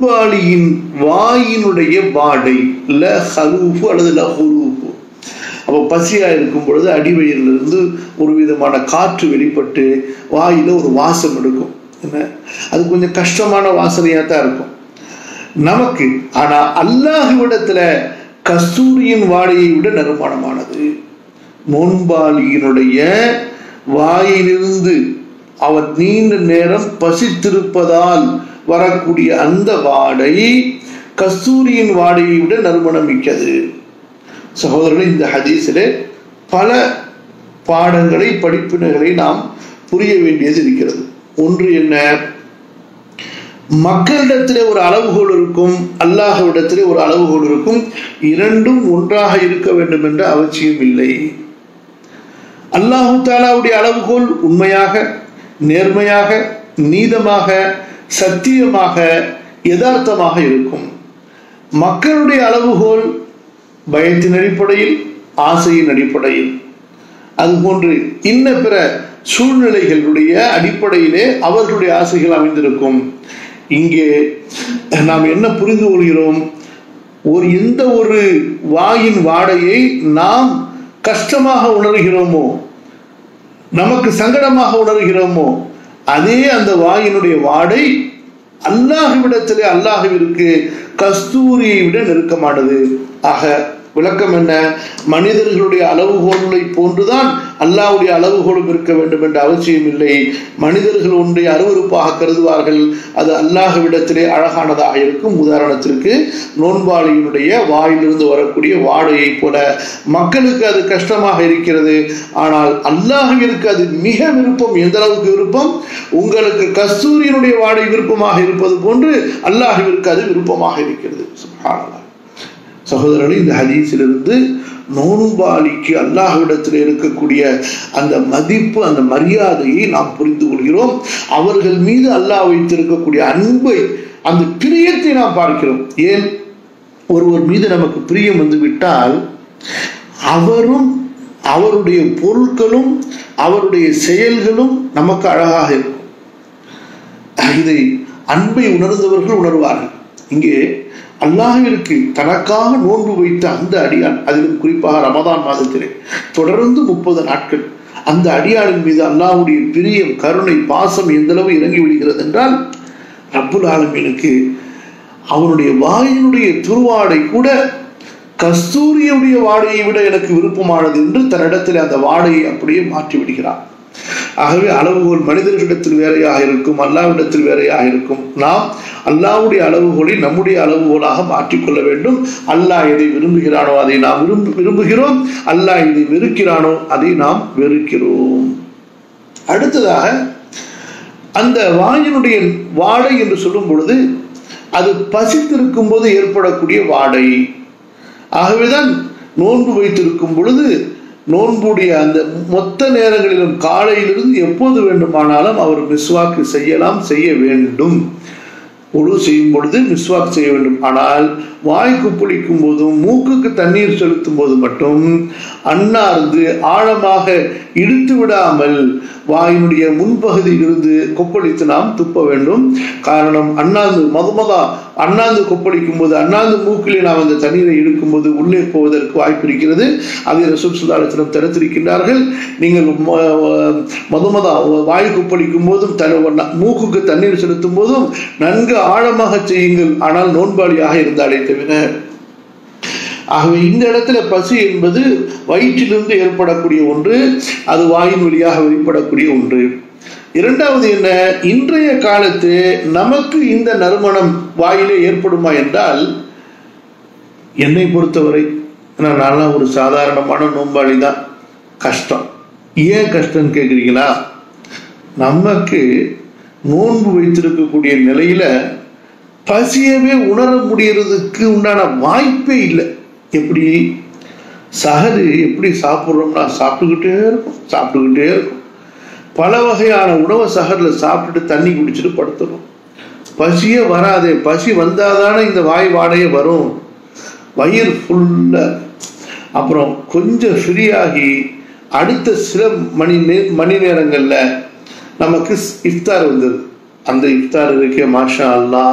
நோன்பாளியின் வாயினுடைய வாடை ல ஹலூஃபு அல்லது ல ஹுலூஃபு அப்போ பசியாக இருக்கும் பொழுது அடிவயிறிலிருந்து ஒரு விதமான காற்று வெளிப்பட்டு வாயில் ஒரு வாசம் எடுக்கும் என்ன அது கொஞ்சம் கஷ்டமான வாசனையாக தான் இருக்கும் நமக்கு ஆனா அல்லாஹுவிடத்துல கஸ்தூரியின் வாடையை விட நறுமணமானது நோன்பாளியினுடைய வாயிலிருந்து அவர் நீண்ட நேரம் பசித்திருப்பதால் வரக்கூடிய அந்த வாடை கஸ்தூரியின் வாடையை விட நறுமணம் மிக்கது சகோதரர்கள் இந்த ஹதீஸிலே பல பாடங்களை படிப்பினைகளை நாம் புரிய வேண்டியது இருக்கிறது ஒன்று என்ன மக்களிடத்திலே ஒரு அளவுகோல் இருக்கும் அல்லாஹ்விடத்திலே ஒரு அளவுகோல் இருக்கும் இரண்டும் ஒன்றாக இருக்க வேண்டும் என்ற அவசியம் இல்லை அல்லாஹு தாலாவுடைய அளவுகோல் உண்மையாக நேர்மையாக நீதமாக சத்தியமாக யதார்த்தமாக இருக்கும் மக்களுடைய அளவுகோல் பயத்தின் அடிப்படையில் ஆசையின் அடிப்படையில் அதுபோன்று இன்ன பிற சூழ்நிலைகளுடைய அடிப்படையிலே அவர்களுடைய ஆசைகள் அமைந்திருக்கும் இங்கே நாம் என்ன புரிந்து கொள்கிறோம் ஒரு எந்த ஒரு வாயின் வாடையை நாம் கஷ்டமாக உணர்கிறோமோ நமக்கு சங்கடமாக உணர்கிறோமோ அதே அந்த வாயினுடைய வாடை அல்லாஹுவிடத்திலே அல்லாஹுவிற்கு கஸ்தூரியை விட நெருக்கமானது ஆக விளக்கம் என்ன மனிதர்களுடைய அளவுகோலை போன்றுதான் அல்லாவுடைய அளவுகோலும் இருக்க வேண்டும் என்ற அவசியம் இல்லை மனிதர்கள் ஒன்றை அருவறுப்பாக கருதுவார்கள் அது அல்லாஹுவிடத்திலே அழகானதாக இருக்கும் உதாரணத்திற்கு நோன்பாளியினுடைய வாயிலிருந்து வரக்கூடிய வாடையை போல மக்களுக்கு அது கஷ்டமாக இருக்கிறது ஆனால் அல்லாஹுவிற்கு அது மிக விருப்பம் எந்த அளவுக்கு விருப்பம் உங்களுக்கு கஸ்தூரியினுடைய வாடை விருப்பமாக இருப்பது போன்று அல்லாஹுவிற்கு அது விருப்பமாக இருக்கிறது சுப்ஹானல்லாஹ் சகோதரர்களே இந்த ஹதீஸிலிருந்து நோன்பாளிக்கு அல்லாஹ்விடத்தில் இருக்கக்கூடிய அந்த மதிப்பு அந்த மரியாதையை நாம் புரிந்து கொள்கிறோம் அவர்கள் மீது அல்லாஹ் வைத்திருக்கக்கூடிய அன்பை அந்த பிரியத்தை நாம் பார்க்கிறோம் ஏன் ஒருவர் மீது நமக்கு பிரியம் வந்து விட்டால் அவரும் அவருடைய பொருட்களும் அவருடைய செயல்களும் நமக்கு அழகாக இருக்கும் இதை அன்பை உணர்ந்தவர்கள் உணர்வார்கள் இங்கே அல்லாஹிற்கு தனக்காக நோன்பு வைத்த அந்த அடியான் அதிலும் குறிப்பாக ரமதான் மாதத்திலே தொடர்ந்து முப்பது நாட்கள் அந்த அடியானின் மீது அல்லாஹுடைய பிரியம் கருணை பாசம் எந்த அளவு இறங்கி விடுகிறது என்றால் ரப்புல் ஆலமீனுக்கு அவனுடைய வாயினுடைய துருவாடை கூட கஸ்தூரியுடைய வாடையை விட எனக்கு விருப்பமானது என்று தன்னிடத்தில் அந்த வாடையை அப்படியே மாற்றி விடுகிறான் ஆகவே அளவுகோல் மனிதர்களிடத்தில் வேறையாக இருக்கும் அல்லாவிடத்தில் வேறையாக இருக்கும் நாம் அல்லாவுடைய அளவுகோலை நம்முடைய அளவுகோலாக மாற்றிக்கொள்ள வேண்டும் அல்லாஹ் எதை விரும்புகிறானோ அதை நாம் விரும்பு விரும்புகிறோம் அல்லாஹ் எதை வெறுக்கிறானோ அதை நாம் வெறுக்கிறோம் அடுத்ததாக அந்த வாயினுடைய வாடை என்று சொல்லும் பொழுது அது பசித்திருக்கும் போது ஏற்படக்கூடிய வாடை ஆகவேதான் நோன்பு வைத்திருக்கும் பொழுது நோன்புடைய அந்த மொத்த நேரங்களிலும் காலையிலிருந்து எப்போது வேண்டுமானாலும் அவர் மிஸ்வாக்கு செய்யலாம் செய்ய வேண்டும் உழு செய்யும் பொழுது மிஸ்வாக் செய்ய வேண்டும் ஆனால் வாய்க்கு புளிக்கும் போதும் மூக்குக்கு தண்ணீர் செலுத்தும் போது மட்டும் அன்னார்ந்து ஆழமாக இழுத்து விடாமல் வாயினுடைய முன்பகுதியில் இருந்து கொப்பளித்து நாம் துப்ப வேண்டும் காரணம் அண்ணாந்து மதுமதா அண்ணாந்து கொப்பளிக்கும் போது அண்ணாந்து மூக்கிலே நாம் அந்த தண்ணீரை இழுக்கும் போது உள்ளே போவதற்கு வாய்ப்பு இருக்கிறது அதை ரசூல் சுல்லாலத்திடம் தடுத்திருக்கின்றார்கள் நீங்கள் மதுமதா வாய் கொப்பளிக்கும் போதும் தன மூக்குக்கு தண்ணீர் செலுத்தும் போதும் நன்கு ஆழமாக செய்யுங்கள் ஆனால் நோன்பாளியாக இருந்தாலே தவிர ஆகவே இந்த இடத்துல பசி என்பது வயிற்றிலிருந்து ஏற்படக்கூடிய ஒன்று அது வாயின் வழியாக வெளிப்படக்கூடிய ஒன்று இரண்டாவது என்ன இன்றைய காலத்து நமக்கு இந்த நறுமணம் வாயிலே ஏற்படுமா என்றால் என்னை பொறுத்தவரை நான்லாம் ஒரு சாதாரணமான நோம்பாளி தான் கஷ்டம் ஏன் கஷ்டம் கேட்குறீங்களா நமக்கு நோன்பு வைத்திருக்கக்கூடிய நிலையில பசியவே உணர முடியறதுக்கு உண்டான வாய்ப்பே இல்லை எப்படி சகது எப்படி சாப்பிட்றோம்னா சாப்பிட்டுக்கிட்டே இருக்கும் சாப்பிட்டுக்கிட்டே இருக்கும் பல வகையான உணவை சகரில் சாப்பிட்டுட்டு தண்ணி குடிச்சிட்டு படுத்துடும் பசியே வராதே பசி வந்தாதானே இந்த வாய் வாடையே வரும் வயிறு ஃபுல்லாக அப்புறம் கொஞ்சம் ஃப்ரீயாகி அடுத்த சில மணி நே மணி நேரங்களில் நமக்கு இஃப்தார் வந்தது அந்த இஃப்தார் இருக்கே மாஷா அல்லா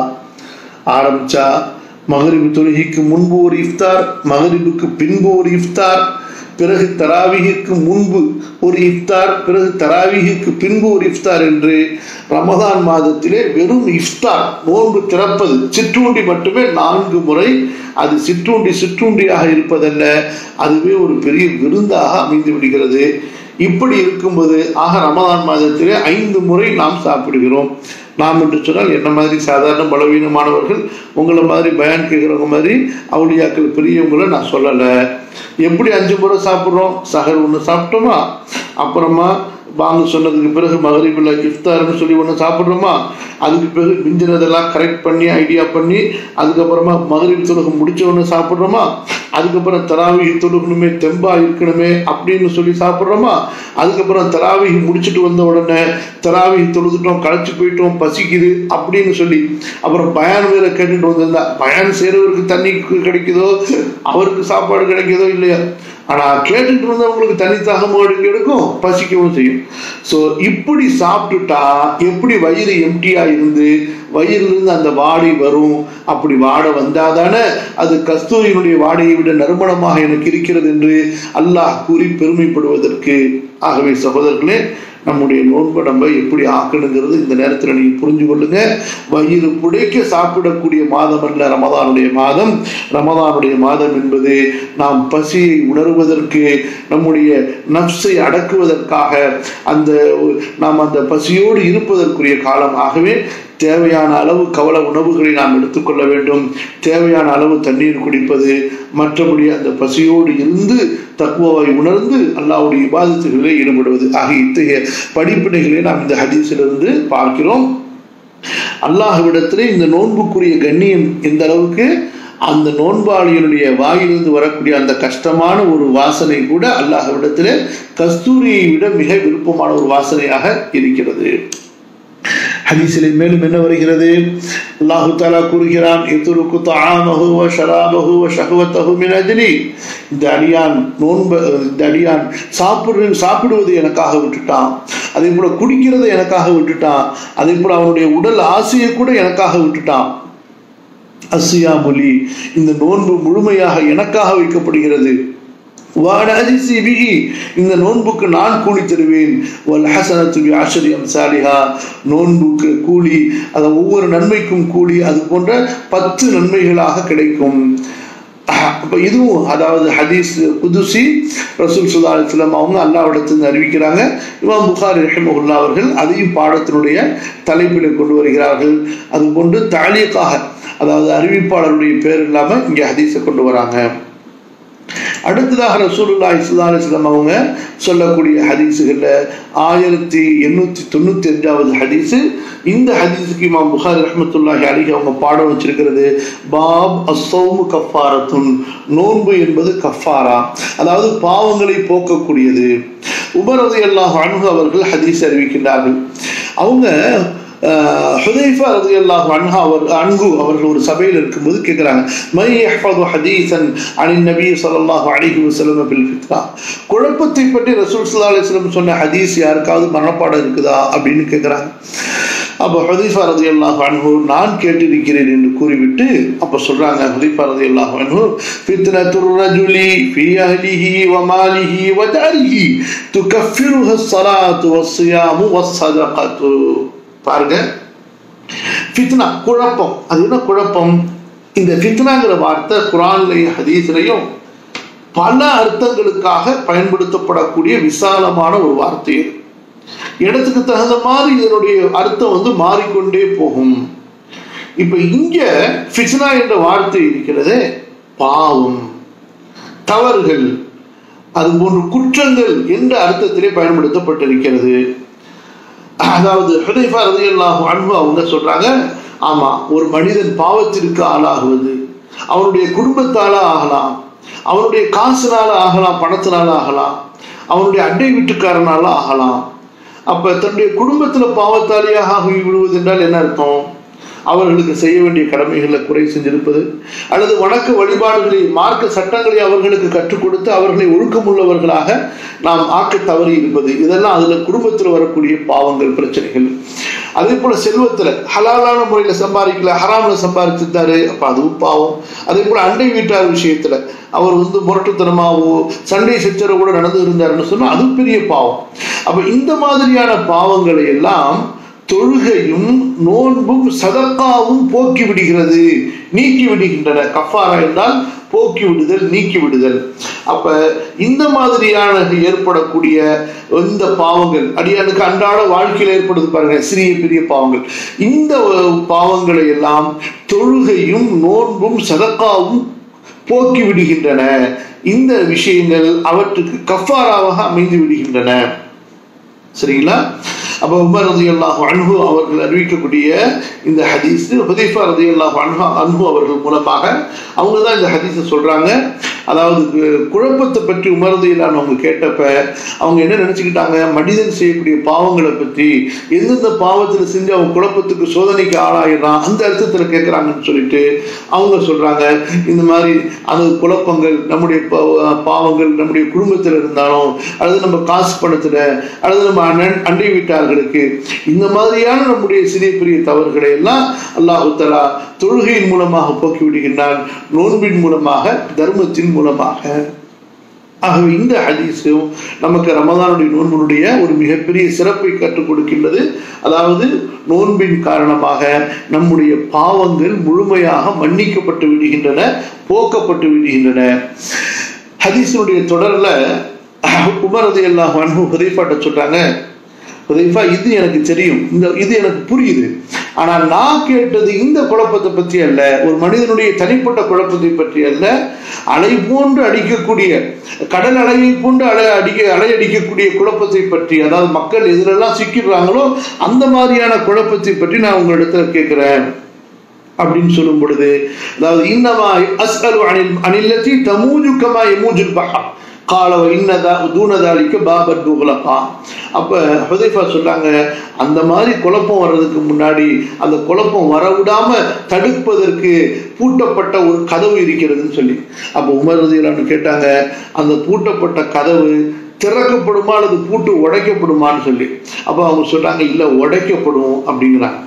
ஆரம்பிச்சா மகரிபு தொழுகைக்கு முன்பு ஒரு இஃப்தார் மகரிபுக்கு பின்பு ஒரு இஃப்தார் பிறகு தராவிகிற்கு முன்பு ஒரு இஃப்தார் பிறகு தராவிகிற்கு பின்பு ஒரு இஃப்தார் என்று ரமதான் மாதத்திலே வெறும் இஃப்தார் நோன்பு திறப்பது சிற்றுண்டி மட்டுமே நான்கு முறை அது சிற்றுண்டி சிற்றுண்டியாக இருப்பதல்ல அதுவே ஒரு பெரிய விருந்தாக அமைந்து விடுகிறது இப்படி இருக்கும்போது ஆக ரமதான் மாதத்திலே ஐந்து முறை நாம் சாப்பிடுகிறோம் நாம் என்று சொன்னால் என்ன மாதிரி சாதாரண பலவீனமானவர்கள் உங்களை மாதிரி பயான் கேட்குறவங்க மாதிரி அவளியாக்கள் பெரியவங்களை நான் சொல்லலை எப்படி அஞ்சு முறை சாப்பிட்றோம் சகர் ஒன்று சாப்பிட்டோமா அப்புறமா வாங்க சொன்னதுக்கு பிறகு மகரிபில் இஃப்தார்னு சொல்லி ஒன்று சாப்பிட்றோமா அதுக்கு பிறகு மிஞ்சினதெல்லாம் கரெக்ட் பண்ணி ஐடியா பண்ணி அதுக்கப்புறமா மகரிப் தொழுகை முடிச்ச உடனே சாப்பிட்றோமா அதுக்கப்புறம் தராவிகி தொழுகணுமே தெம்பா இருக்கணுமே அப்படின்னு சொல்லி சாப்பிட்றோமா அதுக்கப்புறம் தராவிகி முடிச்சுட்டு வந்த உடனே தராவிகி தொழுதுட்டோம் களைச்சு போயிட்டோம் பசிக்குது அப்படின்னு சொல்லி அப்புறம் பயான் வேற கேட்டுட்டு வந்திருந்தா பயான் செய்கிறவருக்கு தண்ணி கிடைக்குதோ அவருக்கு சாப்பாடு கிடைக்குதோ இல்லையா ஆனால் கேட்டுட்டு இருந்தவங்களுக்கு தனி தாகமோடு கிடைக்கும் பசிக்கவும் செய்யும் ஸோ இப்படி சாப்பிட்டுட்டா எப்படி வயிறு எம்டியாக இருந்து வயிறிலிருந்து அந்த வாடை வரும் அப்படி வாடை வந்தாதானே அது கஸ்தூரியினுடைய வாடையை விட நறுமணமாக எனக்கு இருக்கிறது என்று அல்லாஹ் கூறி பெருமைப்படுவதற்கு ஆகவே சகோதரர்களே நம்முடைய நோன்பை நம்ம எப்படி ஆக்கணுங்கிறது இந்த நேரத்தில் நீங்கள் புரிஞ்சு கொள்ளுங்க வயிறு புடைக்க சாப்பிடக்கூடிய மாதம் அல்ல ரமதானுடைய மாதம் ரமதானுடைய மாதம் என்பது நாம் பசியை உணர்வதற்கு நம்முடைய நப்சை அடக்குவதற்காக அந்த நாம் அந்த பசியோடு இருப்பதற்குரிய காலம் ஆகவே தேவையான அளவு கவல உணவுகளை நாம் எடுத்துக்கொள்ள வேண்டும் தேவையான அளவு தண்ணீர் குடிப்பது மற்றபடி அந்த பசியோடு இருந்து தக்குவாவை உணர்ந்து அல்லாவுடைய விவாதத்துகளிலே ஈடுபடுவது ஆகிய இத்தகைய படிப்பினைகளை நாம் இந்த ஹதீஸிலிருந்து பார்க்கிறோம் அல்லாஹ்விடத்திலே இந்த நோன்புக்குரிய கண்ணியம் எந்த அளவுக்கு அந்த நோன்பாளியனுடைய வாயிலிருந்து வரக்கூடிய அந்த கஷ்டமான ஒரு வாசனை கூட அல்லாஹ்விடத்திலே கஸ்தூரியை விட மிக விருப்பமான ஒரு வாசனையாக இருக்கிறது ஹதீஸிலே மேலும் என்ன வருகிறது அல்லாஹு தாலா கூறுகிறான் இத்துருக்கு தாமஹு வ ஷராபஹு வ ஷஹவத்தஹு மின் அஜ்லி இந்த அடியான் நோன்பு இந்த அடியான் சாப்பிடு சாப்பிடுவது எனக்காக விட்டுட்டான் அதே போல குடிக்கிறதை எனக்காக விட்டுட்டான் அதே போல அவனுடைய உடல் ஆசையை கூட எனக்காக விட்டுட்டான் அசியா மொழி இந்த நோன்பு முழுமையாக எனக்காக வைக்கப்படுகிறது இந்த நோன்புக்கு நான் கூலி தருவேன் நோன்புக்கு கூலி அது ஒவ்வொரு நன்மைக்கும் கூலி அது போன்ற பத்து நன்மைகளாக கிடைக்கும் அப்போ இதுவும் அதாவது ஹதீஸ் குதுசி ரசூல் சுல்லா அலிஸ்லாம் அவங்க அல்லாவிடத்திலிருந்து அறிவிக்கிறாங்க இமாம் புகார் ரஹமுல்லா அவர்கள் அதையும் பாடத்தினுடைய தலைப்பில் கொண்டு வருகிறார்கள் அது கொண்டு தாலியக்காக அதாவது அறிவிப்பாளருடைய பேர் இல்லாமல் இங்கே ஹதீஸை கொண்டு வராங்க அடுத்ததாக ரசூலுல்லா இஸ்லா அலிஸ்லாம் அவங்க சொல்லக்கூடிய ஹதீஸுகளில் ஆயிரத்தி எண்ணூற்றி தொண்ணூற்றி அஞ்சாவது ஹதீஸு இந்த ஹதீஸுக்கு இமாம் புகார் ரஹமத்துல்லாஹி அலிஹி அவங்க பாடம் வச்சிருக்கிறது பாப் அசௌமு கஃபாரத்துன் நோன்பு என்பது கஃபாரா அதாவது பாவங்களை போக்கக்கூடியது உமரது அல்லாஹ் அணுகு அவர்கள் ஹதீஸ் அறிவிக்கின்றார்கள் அவங்க ஹுதைஃபா ரதி அல்லாஹ் அன்ஹா அவர் அன்கு அவர்கள் ஒரு சபையில் இருக்கும்போது கேட்குறாங்க மை யஹ்ஃபது ஹதீசன் அனின் நபி ஸல்லல்லாஹு அலைஹி வஸல்லம் பில் ஃபித்ரா குழப்பத்தை பற்றி ரசூல் ஸல்லல்லாஹு அலைஹி வஸல்லம் சொன்ன ஹதீஸ் யாருக்காவது மனப்பாடம் இருக்குதா அப்படின்னு கேட்குறாங்க அப்போ ஹதீஃபா ரதி அல்லாஹ் அன்ஹு நான் கேட்டிருக்கிறேன் என்று கூறிவிட்டு அப்போ சொல்றாங்க ஹதீஃபா ரதி அல்லாஹ் அன்ஹு ஃபித்னத்துர் ரஜுலி ஃபீ அஹ்லிஹி வ மாலிஹி வ தாரிஹி துகஃபிருஹு ஸலாத்து வஸ்ஸியாமு வஸ்ஸதகத்து பாருங்க ஃபித்னா குழப்பம் அது என்ன குழப்பம் இந்த ஃபித்னாங்கிற வார்த்தை குரான்லையும் ஹதீஸ்லையும் பல அர்த்தங்களுக்காக பயன்படுத்தப்படக்கூடிய விசாலமான ஒரு வார்த்தை இடத்துக்கு தகுந்த மாதிரி இதனுடைய அர்த்தம் வந்து மாறிக்கொண்டே போகும் இப்ப இங்க ஃபித்னா என்ற வார்த்தை இருக்கிறது பாவம் தவறுகள் அது போன்ற குற்றங்கள் என்ற அர்த்தத்திலே பயன்படுத்தப்பட்டிருக்கிறது அதாவது ஹுதைஃபா ரதியல்லாஹு அன்பு அவங்க சொல்றாங்க ஆமா ஒரு மனிதன் பாவத்திற்கு ஆளாகுவது அவனுடைய குடும்பத்தால ஆகலாம் அவனுடைய காசுனால ஆகலாம் பணத்தினால ஆகலாம் அவனுடைய அண்டை வீட்டுக்காரனால ஆகலாம் அப்ப தன்னுடைய குடும்பத்துல பாவத்தாலியாக ஆகி விடுவது என்றால் என்ன அர்த்தம் அவர்களுக்கு செய்ய வேண்டிய கடமைகளை குறை செஞ்சிருப்பது அல்லது வணக்க வழிபாடுகளை மார்க்க சட்டங்களை அவர்களுக்கு கற்றுக் கொடுத்து அவர்களை ஒழுக்கமுள்ளவர்களாக நாம் ஆக்க தவறி இருப்பது இதெல்லாம் அதுல குடும்பத்தில் வரக்கூடிய பாவங்கள் பிரச்சனைகள் அதே போல செல்வத்துல ஹலாலான முறையில சம்பாதிக்கல ஹராம்ல சம்பாதிச்சிருந்தாரு அப்ப அதுவும் பாவம் அதே போல அண்டை வீட்டார் விஷயத்துல அவர் வந்து முரட்டுத்தனமாவோ சண்டை சச்சரவோட நடந்து இருந்தாருன்னு சொன்னா அது பெரிய பாவம் அப்ப இந்த மாதிரியான பாவங்களை எல்லாம் தொழுகையும் நோன்பும் சதக்காவும் போக்கி விடுகிறது நீக்கி விடுகின்றன கஃபாரா என்றால் போக்கி விடுதல் நீக்கி விடுதல் அப்ப இந்த மாதிரியான ஏற்படக்கூடிய இந்த பாவங்கள் அடியானுக்கு அன்றாட வாழ்க்கையில் ஏற்படுது பாருங்க சிறிய பெரிய பாவங்கள் இந்த பாவங்களை எல்லாம் தொழுகையும் நோன்பும் சதக்காவும் போக்கி விடுகின்றன இந்த விஷயங்கள் அவற்றுக்கு கஃபாராவாக அமைந்து விடுகின்றன சரிங்களா அப்போ உமர் ரதி அல்லாஹ் அன்ஹு அவர்கள் அறிவிக்கக்கூடிய இந்த ஹதீஸ் ஹுதைஃபா ரதி அல்லாஹ் அன்ஹா அன்ஹு அவர்கள் மூலமாக அவங்க தான் இந்த ஹதீஸை சொல்றாங்க அதாவது குழப்பத்தை பற்றி உமரதியிலான அவங்க கேட்டப்ப அவங்க என்ன நினைச்சுக்கிட்டாங்க மனிதன் செய்யக்கூடிய பாவங்களை பற்றி எந்தெந்த பாவத்தில் செஞ்சு அவங்க குழப்பத்துக்கு சோதனைக்கு ஆளாயிடுறான் அந்த அர்த்தத்தில் கேட்குறாங்கன்னு சொல்லிட்டு அவங்க சொல்றாங்க இந்த மாதிரி அந்த குழப்பங்கள் நம்முடைய பாவங்கள் நம்முடைய குடும்பத்தில் இருந்தாலும் அல்லது நம்ம காசு பணத்தில் அல்லது நம்ம அண்டை வீட்டார்களுக்கு இந்த மாதிரியான நம்முடைய சிறிய பெரிய தவறுகளை எல்லாம் அல்லாஹு தலா தொழுகையின் மூலமாக போக்கி விடுகின்றான் நோன்பின் மூலமாக தர்மத்தின் மூலமாக ஆகவே இந்த ஹதீஸும் நமக்கு ரமதானுடைய நோன்பினுடைய ஒரு மிகப்பெரிய சிறப்பை கற்றுக் கொடுக்கின்றது அதாவது நோன்பின் காரணமாக நம்முடைய பாவங்கள் முழுமையாக மன்னிக்கப்பட்டு விடுகின்றன போக்கப்பட்டு விடுகின்றன ஹதீஸினுடைய தொடர்ல உமரது எல்லாம் அன்பு ஹுதைஃபாட்ட சொல்றாங்க ஹுதைஃபா இது எனக்கு தெரியும் இந்த இது எனக்கு புரியுது ஆனா நான் கேட்டது இந்த குழப்பத்தை பற்றி அல்ல ஒரு மனிதனுடைய தனிப்பட்ட குழப்பத்தை பற்றி அல்ல அலை போன்று அடிக்கக்கூடிய கடல் அலையை போன்று அலை அடிக்க அலை அடிக்கக்கூடிய குழப்பத்தை பற்றி அதாவது மக்கள் எதிலெல்லாம் சிக்கிடுறாங்களோ அந்த மாதிரியான குழப்பத்தை பற்றி நான் உங்களிடத்துல கேட்கிறேன் அப்படின்னு சொல்லும் பொழுது அதாவது இன்னமா அஸ்அலு அனில் அனில்லத்தி தமூஜு கமா எமூஜுல் பஹா காலவ இன்னதா தூனதாலிக்கு பாபர் துகுலகா அப்ப ஹுதைஃபா சொல்றாங்க அந்த மாதிரி குழப்பம் வர்றதுக்கு முன்னாடி அந்த குழப்பம் வரவிடாம தடுப்பதற்கு பூட்டப்பட்ட ஒரு கதவு இருக்கிறதுன்னு சொல்லி அப்போ உமர் ரதியலான்னு கேட்டாங்க அந்த பூட்டப்பட்ட கதவு திறக்கப்படுமா அல்லது பூட்டு உடைக்கப்படுமான்னு சொல்லி அப்போ அவங்க சொல்றாங்க இல்ல உடைக்கப்படும் அப்படிங்கிறாங்க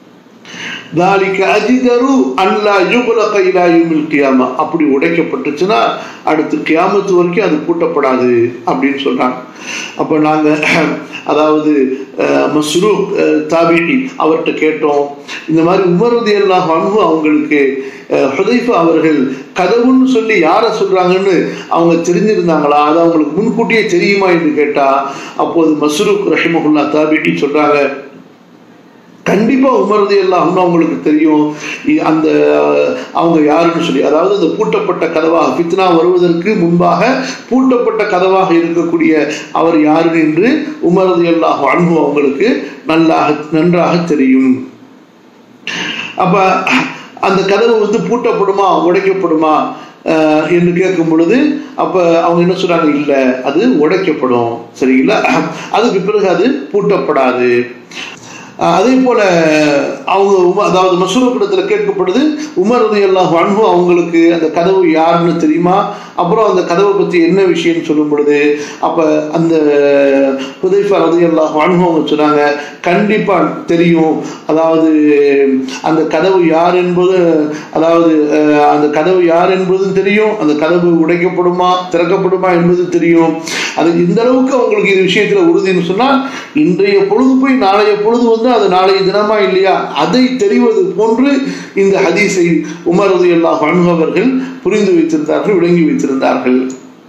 தாலிக்கு அஜிதரு அல்லா யுகுலக இலா யுமில் கியாமா அப்படி உடைக்கப்பட்டுச்சுன்னா அடுத்து கியாமத்து வரைக்கும் அது பூட்டப்படாது அப்படின்னு சொல்றாங்க அப்போ நாங்க அதாவது மஸ்ரூ தாபிடி அவர்கிட்ட கேட்டோம் இந்த மாதிரி உமரது எல்லாம் அன்பு அவங்களுக்கு ஹுதைஃபா அவர்கள் கதவுன்னு சொல்லி யாரை சொல்றாங்கன்னு அவங்க தெரிஞ்சிருந்தாங்களா அது அவங்களுக்கு முன்கூட்டியே தெரியுமா என்று கேட்டா அப்போது மஸ்ரூக் ரஹிமகுல்லா தாபிடி சொல்றாங்க கண்டிப்பா உமரது எல்லாம் அவங்களுக்கு தெரியும் அந்த அவங்க யாருன்னு சொல்லி அதாவது அந்த பூட்டப்பட்ட கதவாக பித்னா வருவதற்கு முன்பாக பூட்டப்பட்ட கதவாக இருக்கக்கூடிய அவர் யாரு என்று உமரது எல்லாம் அன்பு அவங்களுக்கு நல்லாக நன்றாக தெரியும் அப்ப அந்த கதவு வந்து பூட்டப்படுமா உடைக்கப்படுமா என்று கேட்கும் பொழுது அப்ப அவங்க என்ன சொல்றாங்க இல்ல அது உடைக்கப்படும் சரிங்களா அதுக்கு பிறகு அது பூட்டப்படாது அதே போல அவங்க அதாவது மசூரப்பிடத்துல கேட்கப்படுது உமர் ரதி எல்லாம் அன்பு அவங்களுக்கு அந்த கதவு யாருன்னு தெரியுமா அப்புறம் அந்த கதவை பத்தி என்ன விஷயம்னு சொல்லும் பொழுது அப்ப அந்த புதைஃபா ரதி எல்லாம் அன்பு அவங்க சொன்னாங்க கண்டிப்பா தெரியும் அதாவது அந்த கதவு யார் என்பது அதாவது அந்த கதவு யார் என்பதும் தெரியும் அந்த கதவு உடைக்கப்படுமா திறக்கப்படுமா என்பது தெரியும் அது இந்த அளவுக்கு அவங்களுக்கு இது விஷயத்துல உறுதின்னு சொன்னா இன்றைய பொழுது போய் நாளைய பொழுது வந்து அது நாளைய தினமா இல்லையா அதை தெரிவது போன்று இந்த ஹதீஸை உமரது எல்லா அவர்கள் புரிந்து வைத்திருந்தார்கள் விளங்கி வைத்திருந்தார்கள்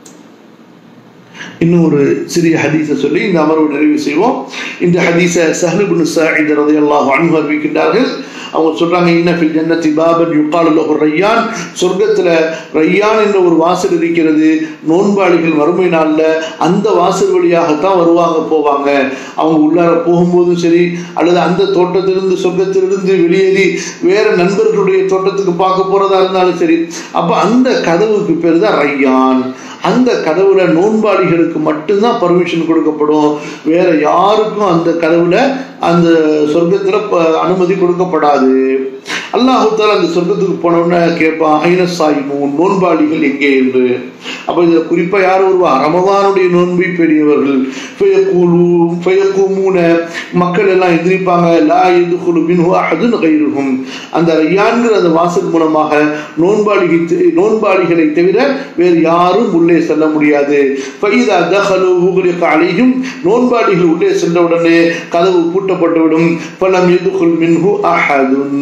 இன்னும் ஒரு சிறிய ஹதீஸை சொல்லி இந்த அமர்வு நிறைவு செய்வோம் இந்த ஹதீஸை சஹலுபின் சாஹித் ரதி அல்லாஹ் அன்பு அறிவிக்கின்றார்கள் அவங்க சொல்றாங்க இன்னஃபில் ஜன்னத்தி பாபன் யுக்காலுல்லஹு ரையான் சொர்க்கத்துல ரையான் என்ற ஒரு வாசல் இருக்கிறது நோன்பாளிகள் வறுமை நாள்ல அந்த வாசல் வழியாகத்தான் வருவாங்க போவாங்க அவங்க உள்ளார போகும்போதும் சரி அல்லது அந்த தோட்டத்திலிருந்து சொர்க்கத்திலிருந்து வெளியேறி வேற நண்பர்களுடைய தோட்டத்துக்கு பார்க்க போறதா இருந்தாலும் சரி அப்ப அந்த கதவுக்கு பேர் தான் ரையான் அந்த கதவுல நோன்பாளிகளுக்கு மட்டும்தான் பர்மிஷன் கொடுக்கப்படும் வேற யாருக்கும் அந்த கதவுல அந்த சொர்க்கத்துல ப- அனுமதி கொடுக்கப்படாது அல்லாஹுத்தால அந்த சொர்க்கத்துக்கு போனோன்னு கேட்பான் ஐனசாயிமூன் நோன்பாளிகள் எங்கே என்று அப்ப இதுல குறிப்பா யார் வருவா ரமதானுடைய நோன்பை பெரியவர்கள் ஃபயக்கூலு- ஃபயக்கூமூன மக்கள் எல்லாம் எதிர்ப்பாங்க லா எதுகுலு மின்ஹு அஹதுன் கைருகும் அந்த ரையான்கிற அந்த வாசல் மூலமாக நோன்பாளிகை நோன்பாளிகளை தவிர வேறு யாரும் உள்ளே செல்ல முடியாது ஃபைதா தஹலு உகுலிக அலைஹிம் நோன்பாளிகள் உள்ளே சென்றவுடனே கதவு பூட்டப்பட்டுவிடும் பலம் எதுகுல் மின்ஹு அஹதுன்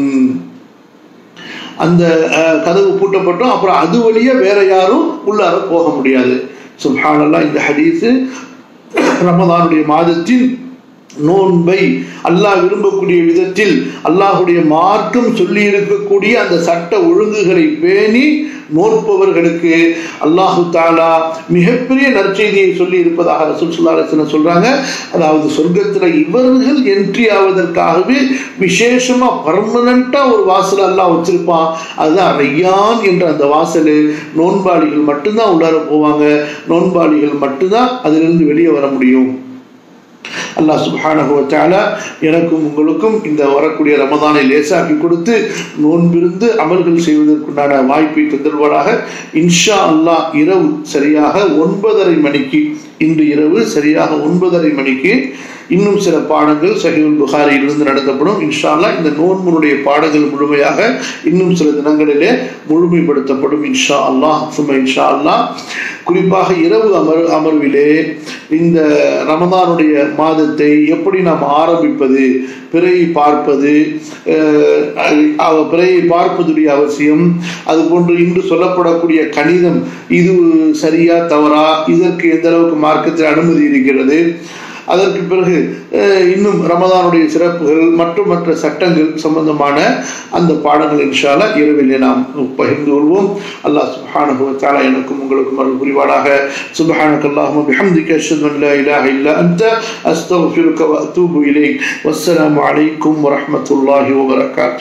அந்த அஹ், கதவு பூட்டப்பட்டோம் அப்புறம் அது வழியா வேற யாரும் உள்ளார போக முடியாது சுப்ஹானல்லாஹ் இந்த ஹதீஸ் ரமதானுடைய மாதத்தில் நோன்பை அல்லாஹ் விரும்பக்கூடிய விதத்தில் அல்லாஹுடைய மார்க்கம் சொல்லி இருக்கக்கூடிய அந்த சட்ட ஒழுங்குகளை பேணி நோற்பவர்களுக்கு அல்லாஹு தாலா மிகப்பெரிய நற்செய்தியை சொல்லி இருப்பதாக ரசூல் ஸல்லல்லாஹு அலைஹி வஸல்லம் சொல்றாங்க அதாவது சொர்க்கத்துல இவர்கள் என்ட்ரி ஆவதற்காகவே விசேஷமா பர்மனண்டா ஒரு வாசல் அல்லாஹ் வச்சிருப்பான் அதுதான் ரையான் என்ற அந்த வாசல் நோன்பாளிகள் மட்டும்தான் உள்ளார போவாங்க நோன்பாளிகள் மட்டும்தான் அதிலிருந்து வெளியே வர முடியும் அல்லாஹ் சுப்ஹானஹு வ தஆலா எனக்கும் உங்களுக்கும் இந்த வரக்கூடிய ரமதானை லேசாக்கி கொடுத்து நோன்பிருந்து அமல்கள் செய்வதற்குண்டான வாய்ப்பை தந்தருவாராக இன்ஷா அல்லாஹ் இரவு சரியாக ஒன்பதரை மணிக்கு இன்று இரவு சரியாக ஒன்பதரை மணிக்கு இன்னும் சில பாடங்கள் சஹீல் புகாரியிலிருந்து நடத்தப்படும் இன்ஷா அல்லாஹ் இந்த நோன்புனுடைய பாடங்கள் முழுமையாக இன்னும் சில தினங்களிலே முழுமைப்படுத்தப்படும் இன்ஷா அல்லாஹ் சும்மா இன்ஷா அல்லாஹ் குறிப்பாக இரவு அமர் அமர்விலே இந்த ரமதானுடைய மாதத்தை எப்படி நாம் ஆரம்பிப்பது பிறையை பார்ப்பது அஹ், அவ- பிறையை பார்ப்பதுடைய அவசியம் அது போன்று இன்று சொல்லப்படக்கூடிய கணிதம் இது சரியா தவறா இதற்கு எந்த அளவுக்கு மார்க்கத்தில் அனுமதி இருக்கிறது அதற்கு பிறகு அஹ், இன்னும் ரமதானுடைய சிறப்புகள் மற்றும் மற்ற சட்டங்கள் சம்பந்தமான அந்த பாடங்கள் இன்ஷால இரவிலே நாம் பகிர்ந்து கொள்வோம் அல்லாஹ் சுப்ஹானஹு வ தஆலா எனக்கும் உங்களுக்கும் அருள் புரிவானாக சுப்ஹானக அல்லாஹும்ம பிஹம்திக அஷ்ஹது அன் லா இலாஹ இல்லா அன்த அஸ்தக்ஃபிருக வ அத்தூபு இலைக் வஸ்ஸலாமு அலைக்கும் வ ரஹ்மத்துல்லாஹி வ பரகாத்துஹு